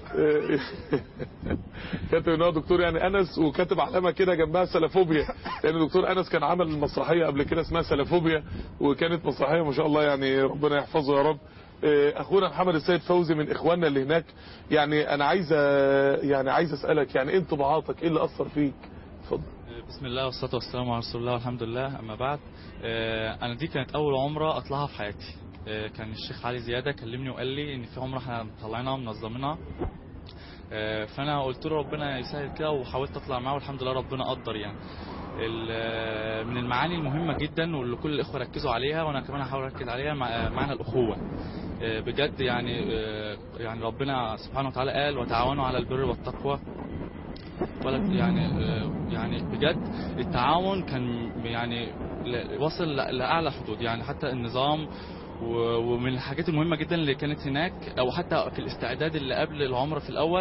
كاتب ان هو دكتور يعني انس وكاتب علامه كده جنبها سلافوبيا لان دكتور انس كان عمل مسرحيه قبل كده اسمها سلافوبيا وكانت مسرحيه ما شاء الله يعني ربنا يحفظه يا رب آه، اخونا محمد السيد فوزي من اخواننا اللي هناك يعني انا عايز يعني عايز اسالك يعني ايه انطباعاتك ايه اللي اثر فيك اتفضل بسم الله والصلاة والسلام على رسول الله والحمد لله أما بعد آه، أنا دي كانت أول عمرة أطلعها في حياتي آه، كان الشيخ علي زيادة كلمني وقال لي إن في عمرة احنا مطلعينها ومنظمينها آه، فأنا قلت له ربنا يسهل كده وحاولت أطلع معاه والحمد لله ربنا قدر يعني ال- آه، من المعاني المهمة جدا واللي كل الإخوة ركزوا عليها وأنا كمان هحاول أركز عليها مع- آه، معنى الأخوة آه، بجد يعني آه، يعني ربنا سبحانه وتعالى قال وتعاونوا على البر والتقوى ولا يعني آه، يعني بجد التعاون كان يعني ل- وصل ل- لاعلى حدود يعني حتى النظام و- ومن الحاجات المهمه جدا اللي كانت هناك او حتى في الاستعداد اللي قبل العمره في الاول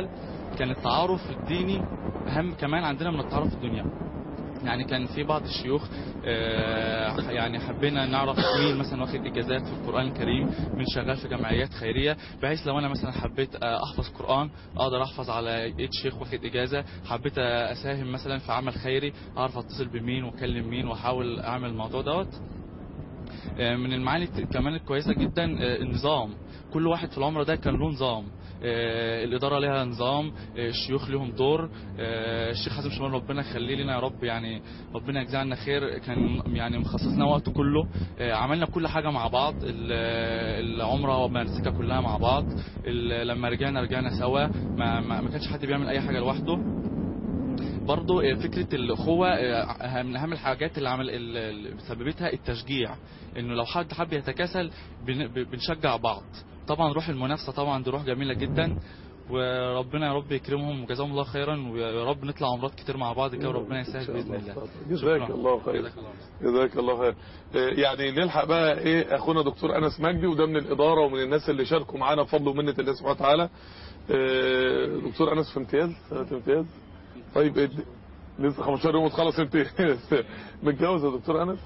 كان التعارف الديني اهم كمان عندنا من التعارف الدنيا يعني كان في بعض الشيوخ آه، يعني حبينا نعرف مين مثلا واخد اجازات في القران الكريم من شغال في جمعيات خيريه بحيث لو انا مثلا حبيت آه، احفظ قران اقدر احفظ على ايد شيخ واخد اجازه حبيت آه، اساهم مثلا في عمل خيري اعرف اتصل بمين واكلم مين واحاول اعمل الموضوع دوت آه، من المعاني الت- كمان الكويسه جدا آه، النظام كل واحد في العمره ده كان له نظام آه، الإدارة لها نظام آه، الشيوخ لهم دور آه، الشيخ حازم شمال ربنا يخليه لنا يا رب يعني ربنا يجزاه عنا خير كان يعني مخصصنا وقته كله آه، عملنا كل حاجة مع بعض ال- العمرة ومناسكها كلها مع بعض ال- لما رجعنا رجعنا سوا ما, ما, ما كانش حد بيعمل أي حاجة لوحده برضو آه، فكرة الأخوة آه، من أهم الحاجات اللي عمل اللي سببتها التشجيع إنه لو حد حب يتكاسل بن- ب- بنشجع بعض طبعا روح المنافسة طبعا دي روح جميلة جدا وربنا يا رب يكرمهم وجزاهم الله خيرا ويا رب نطلع عمرات كتير مع بعض كده وربنا يسهل بإذن الله جزاك شكراً. الله خير جزاك الله خير. جزاك الله خير آه، يعني نلحق بقى ايه اخونا دكتور انس مجدي وده من الاداره ومن الناس اللي شاركوا معانا بفضل ومنه الله سبحانه وتعالى آه، دكتور انس في امتياز سنه امتياز طيب إيه لسه 15 يوم وتخلص امتياز متجوز يا دكتور انس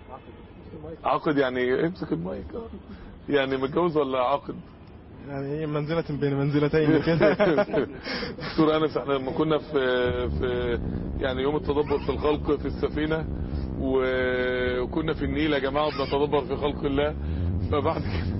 عقد يعني امسك المايك آه. يعني متجوز ولا عقد يعني هي منزلة بين منزلتين كده دكتور انس احنا لما كنا في في يعني يوم التدبر في الخلق في السفينه و- وكنا في النيل يا جماعه بنتدبر في خلق الله فبعد كده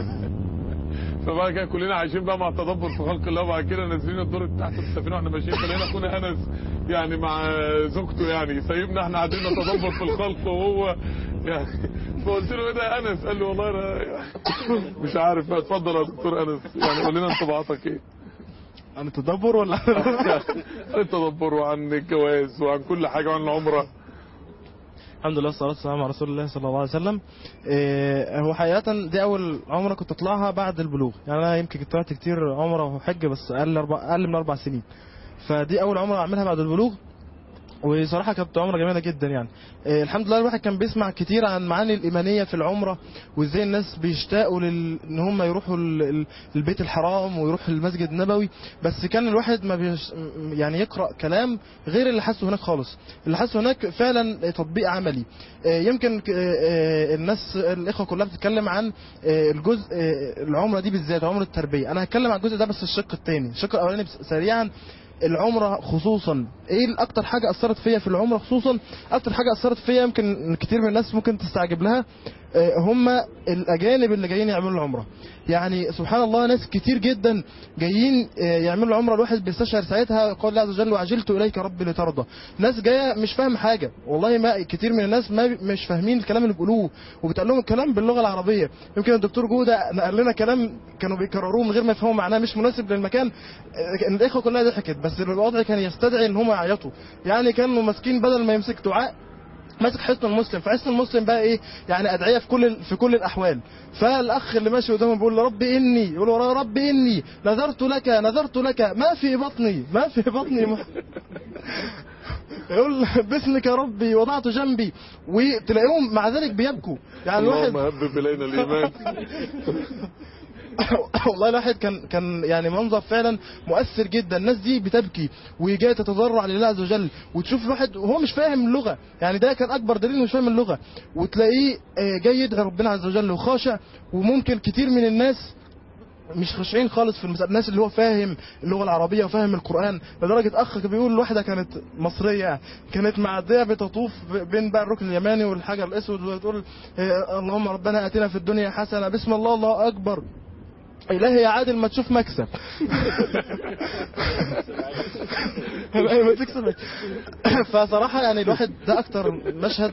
فبعد كده كلنا عايشين بقى مع التدبر في خلق الله وبعد كده نازلين الدور تحت السفينه واحنا ماشيين فلقينا اخونا انس يعني مع زوجته يعني سايبنا احنا قاعدين نتدبر في الخلق وهو يعني فقلت له ايه ده يا انس قال لي والله انا مش عارف اتفضل يا دكتور انس يعني قول لنا انطباعاتك ايه عن التدبر ولا عن التدبر وعن الجواز وعن كل حاجه وعن العمره الحمد لله والصلاة والسلام على رسول الله صلى الله عليه وسلم إيه هو حقيقة دي أول عمرة كنت أطلعها بعد البلوغ يعني أنا يمكن كنت طلعت كتير عمرة وحج بس أقل, أربع أقل من أربع سنين فدي أول عمرة أعملها بعد البلوغ وصراحة كانت عمرة جميلة جدا يعني إيه الحمد لله الواحد كان بيسمع كتير عن معاني الإيمانية في العمرة وإزاي الناس بيشتاقوا لل... إن هم يروحوا ال... ال- البيت الحرام ويروحوا المسجد النبوي بس كان الواحد ما بيش... يعني يقرأ كلام غير اللي حسه هناك خالص اللي حسه هناك فعلا تطبيق عملي آه، يمكن ك- آه، الناس الإخوة كلها بتتكلم عن آه، الجزء آه، العمرة دي بالذات عمرة التربية أنا هتكلم عن الجزء ده بس الشق الثاني الشق الأولاني بس- سريعا العمرة خصوصا ايه اكتر حاجة اثرت فيا في العمرة خصوصا اكتر حاجة اثرت فيا يمكن كتير من الناس ممكن تستعجب لها آه، هم الاجانب اللي جايين يعملوا العمرة يعني سبحان الله ناس كتير جدا جايين آه، يعملوا العمرة الواحد بيستشعر ساعتها قول الله عز وجل وعجلت اليك ربي لترضى ناس جايه مش فاهم حاجه والله ما كتير من الناس ما بي- مش فاهمين الكلام اللي بيقولوه وبتقول لهم الكلام باللغه العربيه يمكن الدكتور جوده نقل لنا كلام كانوا بيكرروه من غير ما يفهموا معناه مش مناسب للمكان آه، الاخوه كلها ضحكت بس الوضع كان يستدعي ان هم يعيطوا يعني كانوا ماسكين بدل ما يمسك دعاء ماسك حصن المسلم فحصن المسلم بقى ايه يعني ادعيه في كل في كل الاحوال فالاخ اللي ماشي قدامه بيقول رب اني يقول وراه رب اني نذرت لك نذرت لك ما في بطني ما في بطني مح... يقول باسمك يا ربي وضعت جنبي وتلاقيهم مع ذلك بيبكوا يعني الواحد اللهم هبب الينا الايمان والله الواحد كان كان يعني منظر فعلا مؤثر جدا الناس دي بتبكي وجايه تتضرع لله عز وجل وتشوف الواحد وهو مش فاهم اللغه يعني ده كان اكبر دليل إنه مش فاهم اللغه وتلاقيه آه، جاي يدعي ربنا عز وجل وخاشع وممكن كتير من الناس مش خاشعين خالص في المسألة الناس اللي هو فاهم اللغة العربية وفاهم القرآن لدرجة أخ كان بيقول الواحدة كانت مصرية كانت معدية بتطوف بين بقى الركن اليماني والحجر الأسود وتقول آه، اللهم ربنا آتنا في الدنيا حسنة بسم الله الله أكبر إلهي يا عادل ما تشوف مكسب إلهي ما تكسب فصراحة يعني الواحد ده أكتر مشهد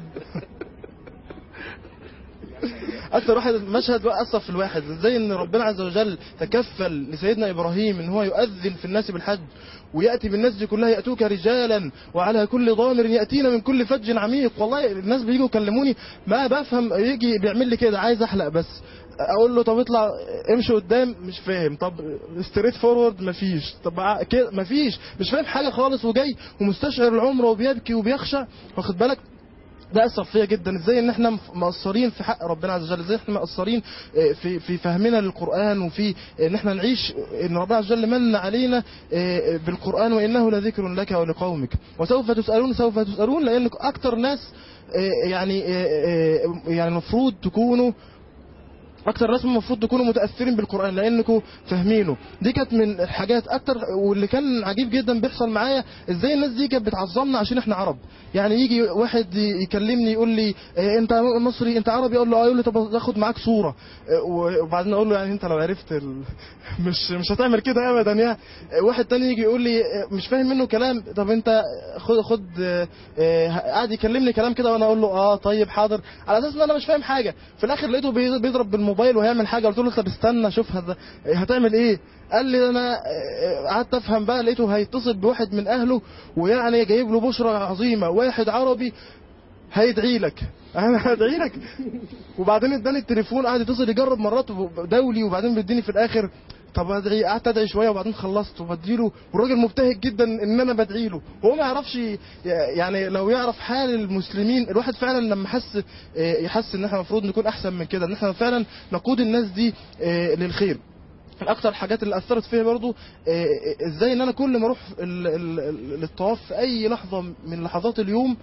اكتر واحد مشهد اثر في الواحد ازاي ان ربنا عز وجل تكفل لسيدنا ابراهيم ان هو يؤذن في الناس بالحج وياتي بالناس دي كلها ياتوك رجالا وعلى كل ضامر ياتينا من كل فج عميق والله الناس بييجوا يكلموني ما بفهم يجي بيعمل لي كده عايز احلق بس اقول له طب اطلع امشي قدام مش فاهم طب ستريت فورورد مفيش طب ع- كده مفيش مش فاهم حاجه خالص وجاي ومستشعر العمره وبيبكي وبيخشع واخد بالك ده اثر فيا جدا ازاي ان احنا مف- مقصرين في حق ربنا عز وجل ازاي احنا مقصرين آه، في في فهمنا للقران وفي ان احنا نعيش ان ربنا عز وجل من علينا آه، بالقران وانه لذكر لك ولقومك وسوف تسالون سوف تسالون لان اكتر ناس آه، يعني آه، آه، يعني المفروض تكونوا اكتر ناس المفروض تكونوا متاثرين بالقران لانكم فاهمينه دي كانت من الحاجات اكتر واللي كان عجيب جدا بيحصل معايا ازاي الناس دي كانت بتعظمنا عشان احنا عرب يعني يجي واحد يكلمني يقول لي إيه انت مصري انت عربي اقول له اه يقول لي طب اخد معاك صوره إيه وبعدين اقول له يعني انت لو عرفت ال... مش مش هتعمل كده ابدا يعني واحد تاني يجي يقول لي إيه مش فاهم منه كلام طب انت خد خد إيه، إيه، قاعد يكلمني كلام كده وانا اقول له اه طيب حاضر على اساس ان انا مش فاهم حاجه في الاخر لقيته بي- بيضرب بالموبايل وهيعمل حاجه قلت له طب استنى شوف هذا هتعمل ايه قال لي انا آه، قعدت افهم بقى لقيته هيتصل بواحد من اهله ويعني جايب له بشرى عظيمه واحد عربي هيدعي لك انا هدعي لك وبعدين اداني التليفون قعد يتصل يجرب مرات دولي وبعدين بيديني في الاخر طب ادعي قعدت ادعي شويه وبعدين خلصت وبديله والراجل مبتهج جدا ان انا بدعي له هو ما يعرفش يعني لو يعرف حال المسلمين الواحد فعلا لما حس آه، يحس ان احنا المفروض نكون احسن من كده ان احنا فعلا نقود الناس دي آه، للخير من اكتر الحاجات اللي اثرت فيها برضو آه، ازاي ان انا كل ما اروح ال- ال- ال- للطواف في اي لحظه من لحظات اليوم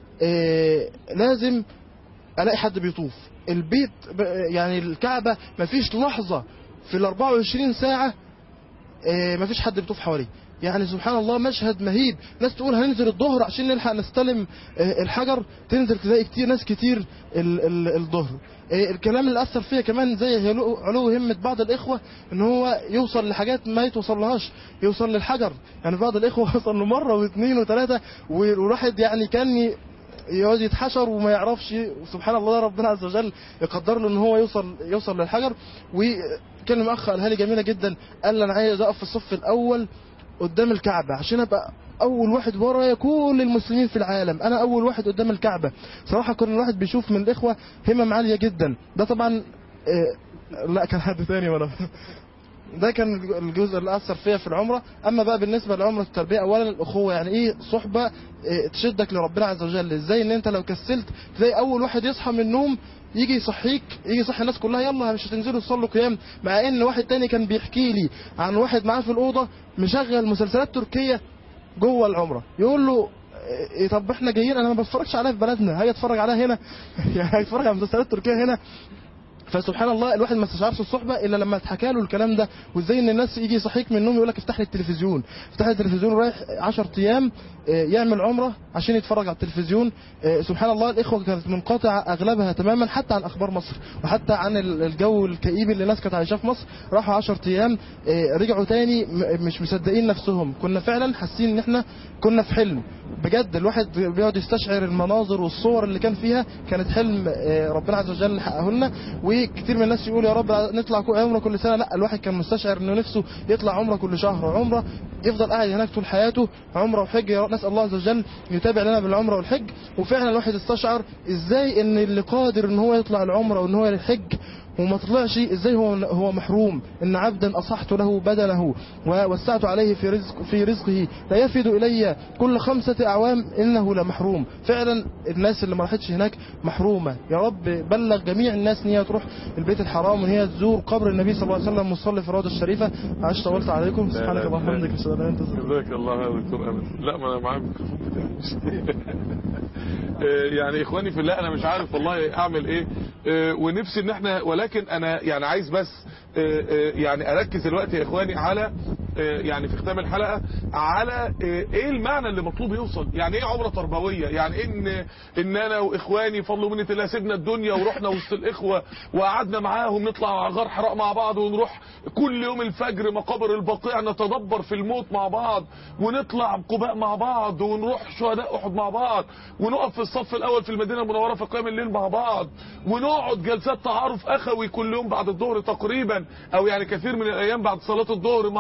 آه، لازم الاقي حد بيطوف البيت ب- يعني الكعبه مفيش لحظه في ال 24 ساعه آه، مفيش حد بيطوف حواليه يعني سبحان الله مشهد مهيب ناس تقول هننزل الظهر عشان نلحق نستلم آه، الحجر تنزل تلاقي كتير ناس كتير ال- ال- الظهر آه، الكلام اللي اثر فيا كمان زي علو علو همه بعض الاخوه ان هو يوصل لحاجات ما يتوصلهاش يوصل للحجر يعني بعض الاخوه وصل له مره واثنين وثلاثه والواحد يعني كان ي- يقعد يتحشر وما يعرفش سبحان الله ربنا عز وجل يقدر له ان هو يوصل يوصل للحجر وكلم اخ قالها لي جميله جدا قال لي انا عايز اقف في الصف الاول قدام الكعبه عشان ابقى اول واحد ورايا كل المسلمين في العالم انا اول واحد قدام الكعبه صراحه كل الواحد بيشوف من الاخوه همم عاليه جدا ده طبعا آه، لا كان حد تاني وانا ده كان الجزء اللي اثر فيا في العمره اما بقى بالنسبه لعمره التربيه اولا الاخوه يعني ايه صحبه إيه تشدك لربنا عز وجل ازاي ان انت لو كسلت تلاقي اول واحد يصحى من النوم يجي يصحيك يجي يصحي الناس كلها يلا مش هتنزلوا تصلوا قيام مع ان واحد تاني كان بيحكي لي عن واحد معاه في الاوضه مشغل مسلسلات تركيه جوه العمره يقول له إيه طب احنا جايين انا ما بتفرجش عليها في بلدنا هاجي اتفرج عليها هنا يعني هيتفرج على مسلسلات تركيه هنا فسبحان الله الواحد ما استشعرش الصحبه الا لما اتحكى له الكلام ده وازاي ان الناس يجي يصحيك من النوم يقول لك افتح لي التلفزيون افتح لي التلفزيون رايح 10 ايام آه، يعمل عمره عشان يتفرج على التلفزيون آه، سبحان الله الاخوه كانت منقطعه اغلبها تماما حتى عن اخبار مصر وحتى عن ال- الجو الكئيب اللي الناس كانت عايشاه في مصر راحوا 10 ايام آه، رجعوا تاني م- مش مصدقين نفسهم كنا فعلا حاسين ان احنا كنا في حلم بجد الواحد بيقعد يستشعر المناظر والصور اللي كان فيها كانت حلم آه، ربنا عز وجل حققه لنا وكتير من الناس يقول يا رب نطلع كو- عمره كل سنه لا الواحد كان مستشعر انه نفسه يطلع عمره كل شهر عمره يفضل قاعد هناك طول حياته عمره وحج يا رب نسال الله عز وجل يتابع لنا بالعمره والحج وفعلا الواحد استشعر ازاي ان اللي قادر ان هو يطلع العمره وان هو يحج وما طلعش ازاي هو هو محروم ان عبدا اصحت له بدنه ووسعت عليه في رزق في رزقه لا يفد الي كل خمسه اعوام انه لمحروم فعلا الناس اللي ما راحتش هناك محرومه يا رب بلغ جميع الناس ان هي تروح البيت الحرام وان هي تزور قبر النبي صلى الله عليه وسلم وتصلي في الروضه الشريفه معلش طولت عليكم سبحانك اللهم وبحمدك اشهد ان لا اله الا انت جزاك الله يا دكتور امل لا ما انا معاك الميكروفون بتاعي آه، يعني اخواني في الله انا مش عارف والله اعمل ايه آه، ونفسي ان احنا ولكن انا يعني عايز بس آه، آه، يعني اركز دلوقتي يا اخواني على آه، يعني في ختام الحلقه على آه، ايه المعنى اللي مطلوب يوصل يعني ايه عمره تربويه يعني إيه ان ان انا واخواني فضل ومنه الله سيبنا الدنيا ورحنا وسط الاخوه وقعدنا معاهم نطلع على غار حراء مع بعض ونروح كل يوم الفجر مقابر البقيع نتدبر في الموت مع بعض ونطلع قباء مع بعض ونروح شهداء احد مع بعض ونقف في الصف الاول في المدينه المنوره في قيام الليل مع بعض ونقعد جلسات تعارف اخوي كل يوم بعد الظهر تقريبا او يعني كثير من الايام بعد صلاه الظهر مع بعض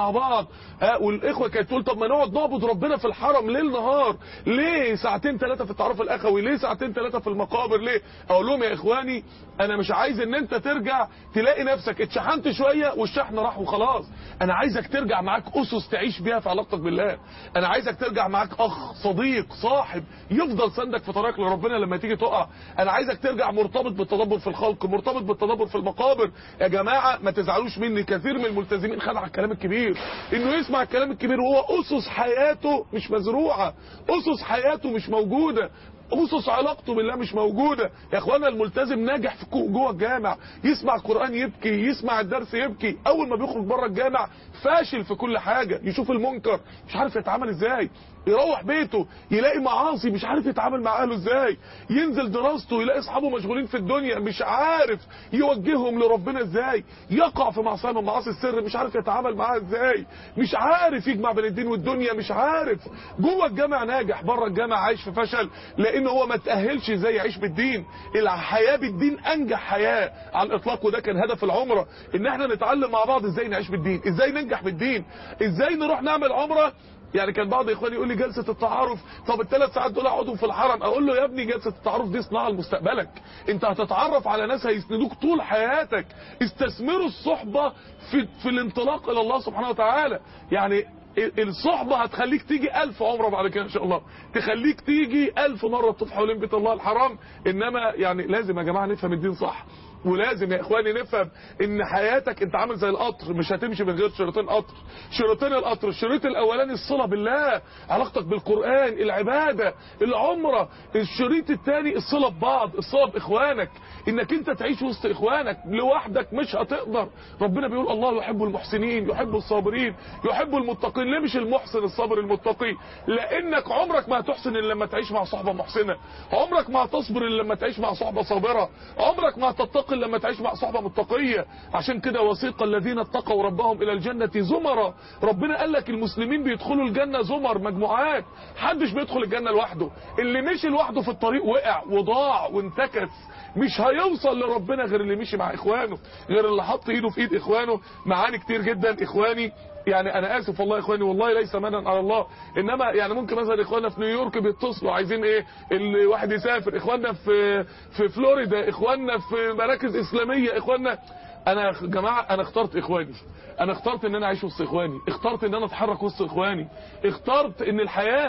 بعض ها والاخوه كانت تقول طب ما نقعد نعبد ربنا في الحرم ليل نهار ليه ساعتين ثلاثه في التعارف الاخوي ليه ساعتين ثلاثه في المقابر ليه اقول لهم يا اخواني انا مش عايز ان انت ترجع تلاقي نفسك اتشحنت شويه والشحن راح وخلاص انا عايزك ترجع معاك اسس تعيش بيها في علاقتك بالله انا عايزك ترجع معاك اخ صديق صاحب يفضل سندك في طريقك لربنا لما تيجي تقع انا عايزك ترجع مرتبط بالتدبر في الخلق مرتبط بالتدبر في المقابر يا جماعه ما تزعلوش مني كثير من الملتزمين خد على الكلام الكبير انه يسمع الكلام الكبير وهو اسس حياته مش مزروعه اسس حياته مش موجوده اسس علاقته بالله مش موجوده يا اخوانا الملتزم ناجح في جوه الجامع يسمع القران يبكي يسمع الدرس يبكي اول ما بيخرج بره الجامع فاشل في كل حاجه يشوف المنكر مش عارف يتعامل ازاي يروح بيته يلاقي معاصي مش عارف يتعامل مع اهله ازاي ينزل دراسته يلاقي اصحابه مشغولين في الدنيا مش عارف يوجههم لربنا ازاي يقع في معصيه من معاصي السر مش عارف يتعامل معاها ازاي مش عارف يجمع بين الدين والدنيا مش عارف جوه الجامع ناجح بره الجامع عايش في فشل لان هو ما تاهلش ازاي يعيش بالدين الحياه بالدين انجح حياه على الاطلاق وده كان هدف العمره ان احنا نتعلم مع بعض ازاي نعيش بالدين ازاي ننجح بالدين ازاي نروح نعمل عمره يعني كان بعض اخواني يقول لي جلسه التعارف طب الثلاث ساعات دول اقعدهم في الحرم اقول له يا ابني جلسه التعارف دي صناعه لمستقبلك انت هتتعرف على ناس هيسندوك طول حياتك استثمروا الصحبه في في الانطلاق الى الله سبحانه وتعالى يعني الصحبة هتخليك تيجي ألف عمرة بعد كده إن شاء الله تخليك تيجي ألف مرة تطوف حوالين بيت الله الحرام إنما يعني لازم يا جماعة نفهم الدين صح ولازم يا اخواني نفهم ان حياتك انت عامل زي القطر مش هتمشي من غير شريطين قطر شريطين القطر الشريط الاولاني الصله بالله علاقتك بالقران العباده العمره الشريط الثاني الصله ببعض الصله باخوانك انك انت تعيش وسط اخوانك لوحدك مش هتقدر ربنا بيقول الله يحب المحسنين يحب الصابرين يحب المتقين ليه مش المحسن الصابر المتقي لانك عمرك ما هتحسن الا لما تعيش مع صحبه محسنه عمرك ما هتصبر الا لما تعيش مع صحبه صابره عمرك ما هتتقي لما تعيش مع صحبه متقيه عشان كده وسيق الذين اتقوا ربهم الى الجنه زمرا ربنا قال لك المسلمين بيدخلوا الجنه زمر مجموعات محدش بيدخل الجنه لوحده اللي مشي لوحده في الطريق وقع وضاع وانتكس مش هيوصل لربنا غير اللي مشي مع اخوانه غير اللي حط ايده في ايد اخوانه معاني كتير جدا اخواني يعني انا اسف والله يا اخواني والله ليس منا على الله انما يعني ممكن مثلا اخواننا في نيويورك بيتصلوا عايزين ايه الواحد يسافر اخواننا في في فلوريدا اخواننا في مراكز اسلاميه اخواننا انا يا جماعه انا اخترت اخواني انا اخترت ان انا اعيش وسط اخواني اخترت ان انا اتحرك وسط اخواني اخترت ان الحياه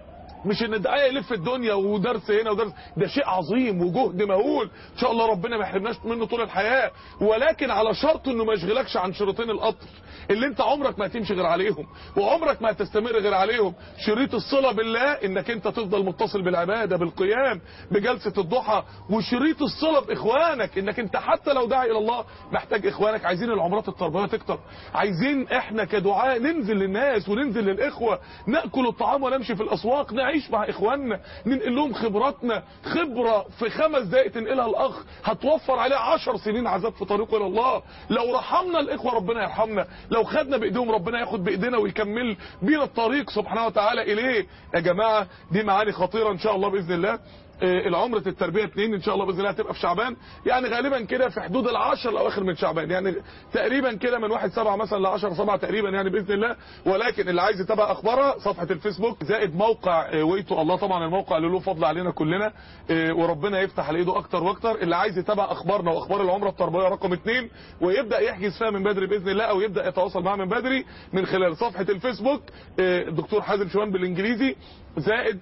مش ان الدعايه يلف الدنيا ودرس هنا ودرس ده شيء عظيم وجهد مهول ان شاء الله ربنا ما يحرمناش منه طول الحياه ولكن على شرط انه ما يشغلكش عن شريطين القطر اللي انت عمرك ما هتمشي غير عليهم وعمرك ما هتستمر غير عليهم شريط الصله بالله انك انت تفضل متصل بالعباده بالقيام بجلسه الضحى وشريط الصله باخوانك انك انت حتى لو داعي الى الله محتاج اخوانك عايزين العمرات التربويه تكتر عايزين احنا كدعاء ننزل للناس وننزل للاخوه ناكل الطعام ونمشي في الاسواق نعيش مع اخواننا ننقل لهم خبراتنا خبره في خمس دقائق تنقلها الاخ هتوفر عليه عشر سنين عذاب في طريقه الى الله لو رحمنا الاخوه ربنا يرحمنا لو خدنا بايديهم ربنا ياخد بايدينا ويكمل بينا الطريق سبحانه وتعالى اليه يا جماعه دي معاني خطيره ان شاء الله باذن الله العمرة التربية اتنين ان شاء الله باذن الله هتبقى في شعبان يعني غالبا كده في حدود العشر الاواخر من شعبان يعني تقريبا كده من واحد سبعة مثلا لعشر سبعة تقريبا يعني باذن الله ولكن اللي عايز يتابع اخبارها صفحة الفيسبوك زائد موقع ويتو الله طبعا الموقع اللي له فضل علينا كلنا وربنا يفتح على ايده اكتر واكتر اللي عايز يتابع اخبارنا واخبار العمرة التربوية رقم اتنين ويبدا يحجز فيها من بدري باذن الله او يبدا يتواصل معاه من بدري من خلال صفحة الفيسبوك الدكتور حازم شوان بالانجليزي زائد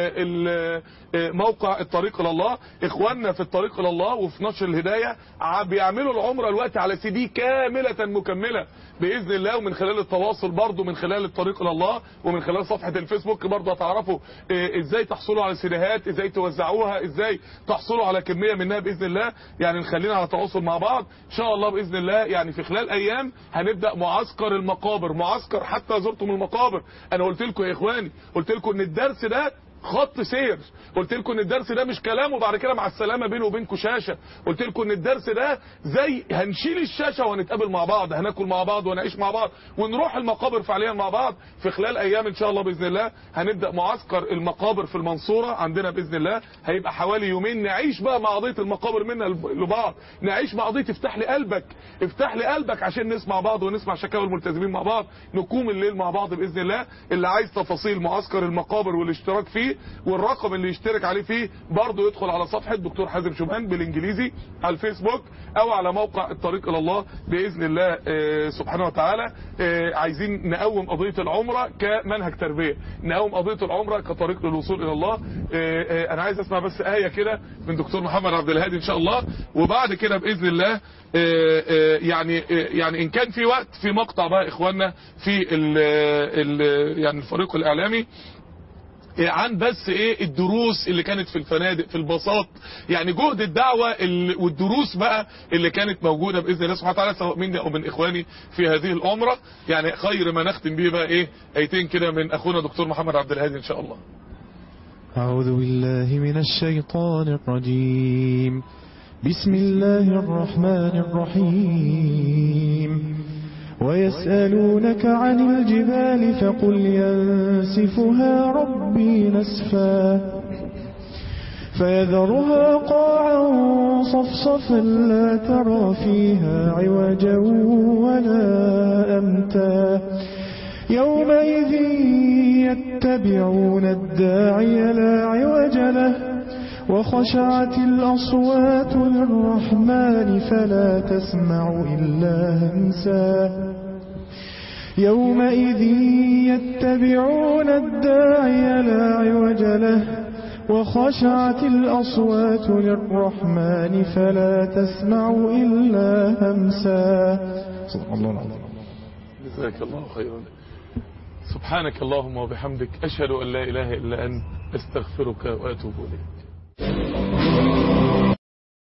ال ال موقع الطريق الى الله اخواننا في الطريق الى الله وفي نشر الهدايه بيعملوا العمره الوقت على سي دي كامله مكمله باذن الله ومن خلال التواصل برضو من خلال الطريق الى الله ومن خلال صفحه الفيسبوك برضو هتعرفوا ازاي تحصلوا على السيديهات ازاي توزعوها ازاي تحصلوا على كميه منها باذن الله يعني نخلينا على تواصل مع بعض ان شاء الله باذن الله يعني في خلال ايام هنبدا معسكر المقابر معسكر حتى زرتم المقابر انا قلت لكم يا اخواني قلت لكم ان الدرس ده خط سير قلت لكم ان الدرس ده مش كلام وبعد كده مع السلامه بينه وبينكم شاشه قلت لكم ان الدرس ده زي هنشيل الشاشه وهنتقابل مع بعض هناكل مع بعض ونعيش مع بعض ونروح المقابر فعليا مع بعض في خلال ايام ان شاء الله باذن الله هنبدا معسكر المقابر في المنصوره عندنا باذن الله هيبقى حوالي يومين نعيش بقى مع قضيه المقابر منا لبعض نعيش مع قضيه افتح لي قلبك افتح لي قلبك عشان نسمع بعض ونسمع شكاوى الملتزمين مع بعض نقوم الليل مع بعض باذن الله اللي عايز تفاصيل معسكر المقابر والاشتراك فيه والرقم اللي يشترك عليه فيه برضه يدخل على صفحه دكتور حازم شومان بالانجليزي على الفيسبوك او على موقع الطريق الى الله باذن الله آه، سبحانه وتعالى آه، عايزين نقوم قضيه العمره كمنهج تربيه نقوم قضيه العمره كطريق للوصول الى الله آه، آه، انا عايز اسمع بس ايه كده من دكتور محمد عبد الهادي ان شاء الله وبعد كده باذن الله آه، آه، يعني آه، يعني ان كان في وقت في مقطع بقى اخواننا في ال ال يعني الفريق الاعلامي عن بس ايه الدروس اللي كانت في الفنادق في الباصات يعني جهد الدعوة اللي والدروس بقى اللي كانت موجودة بإذن الله سبحانه وتعالى سواء مني أو من إخواني في هذه العمرة يعني خير ما نختم به بقى ايه ايتين كده من أخونا دكتور محمد عبد الهادي إن شاء الله أعوذ بالله من الشيطان الرجيم بسم الله الرحمن الرحيم ويسألونك عن الجبال فقل ينسفها ربي نسفا فيذرها قاعا صفصفا لا ترى فيها عوجا ولا أمتا يومئذ يتبعون الداعي لا عوج له وخشعت الأصوات للرحمن فلا تسمع إلا همسا يومئذ يتبعون الداعي لا عوج له وخشعت الأصوات للرحمن فلا تسمع إلا همسا صدق الله العظيم جزاك الله خيرا سبحانك اللهم وبحمدك أشهد أن لا إله إلا أنت أستغفرك وأتوب إليك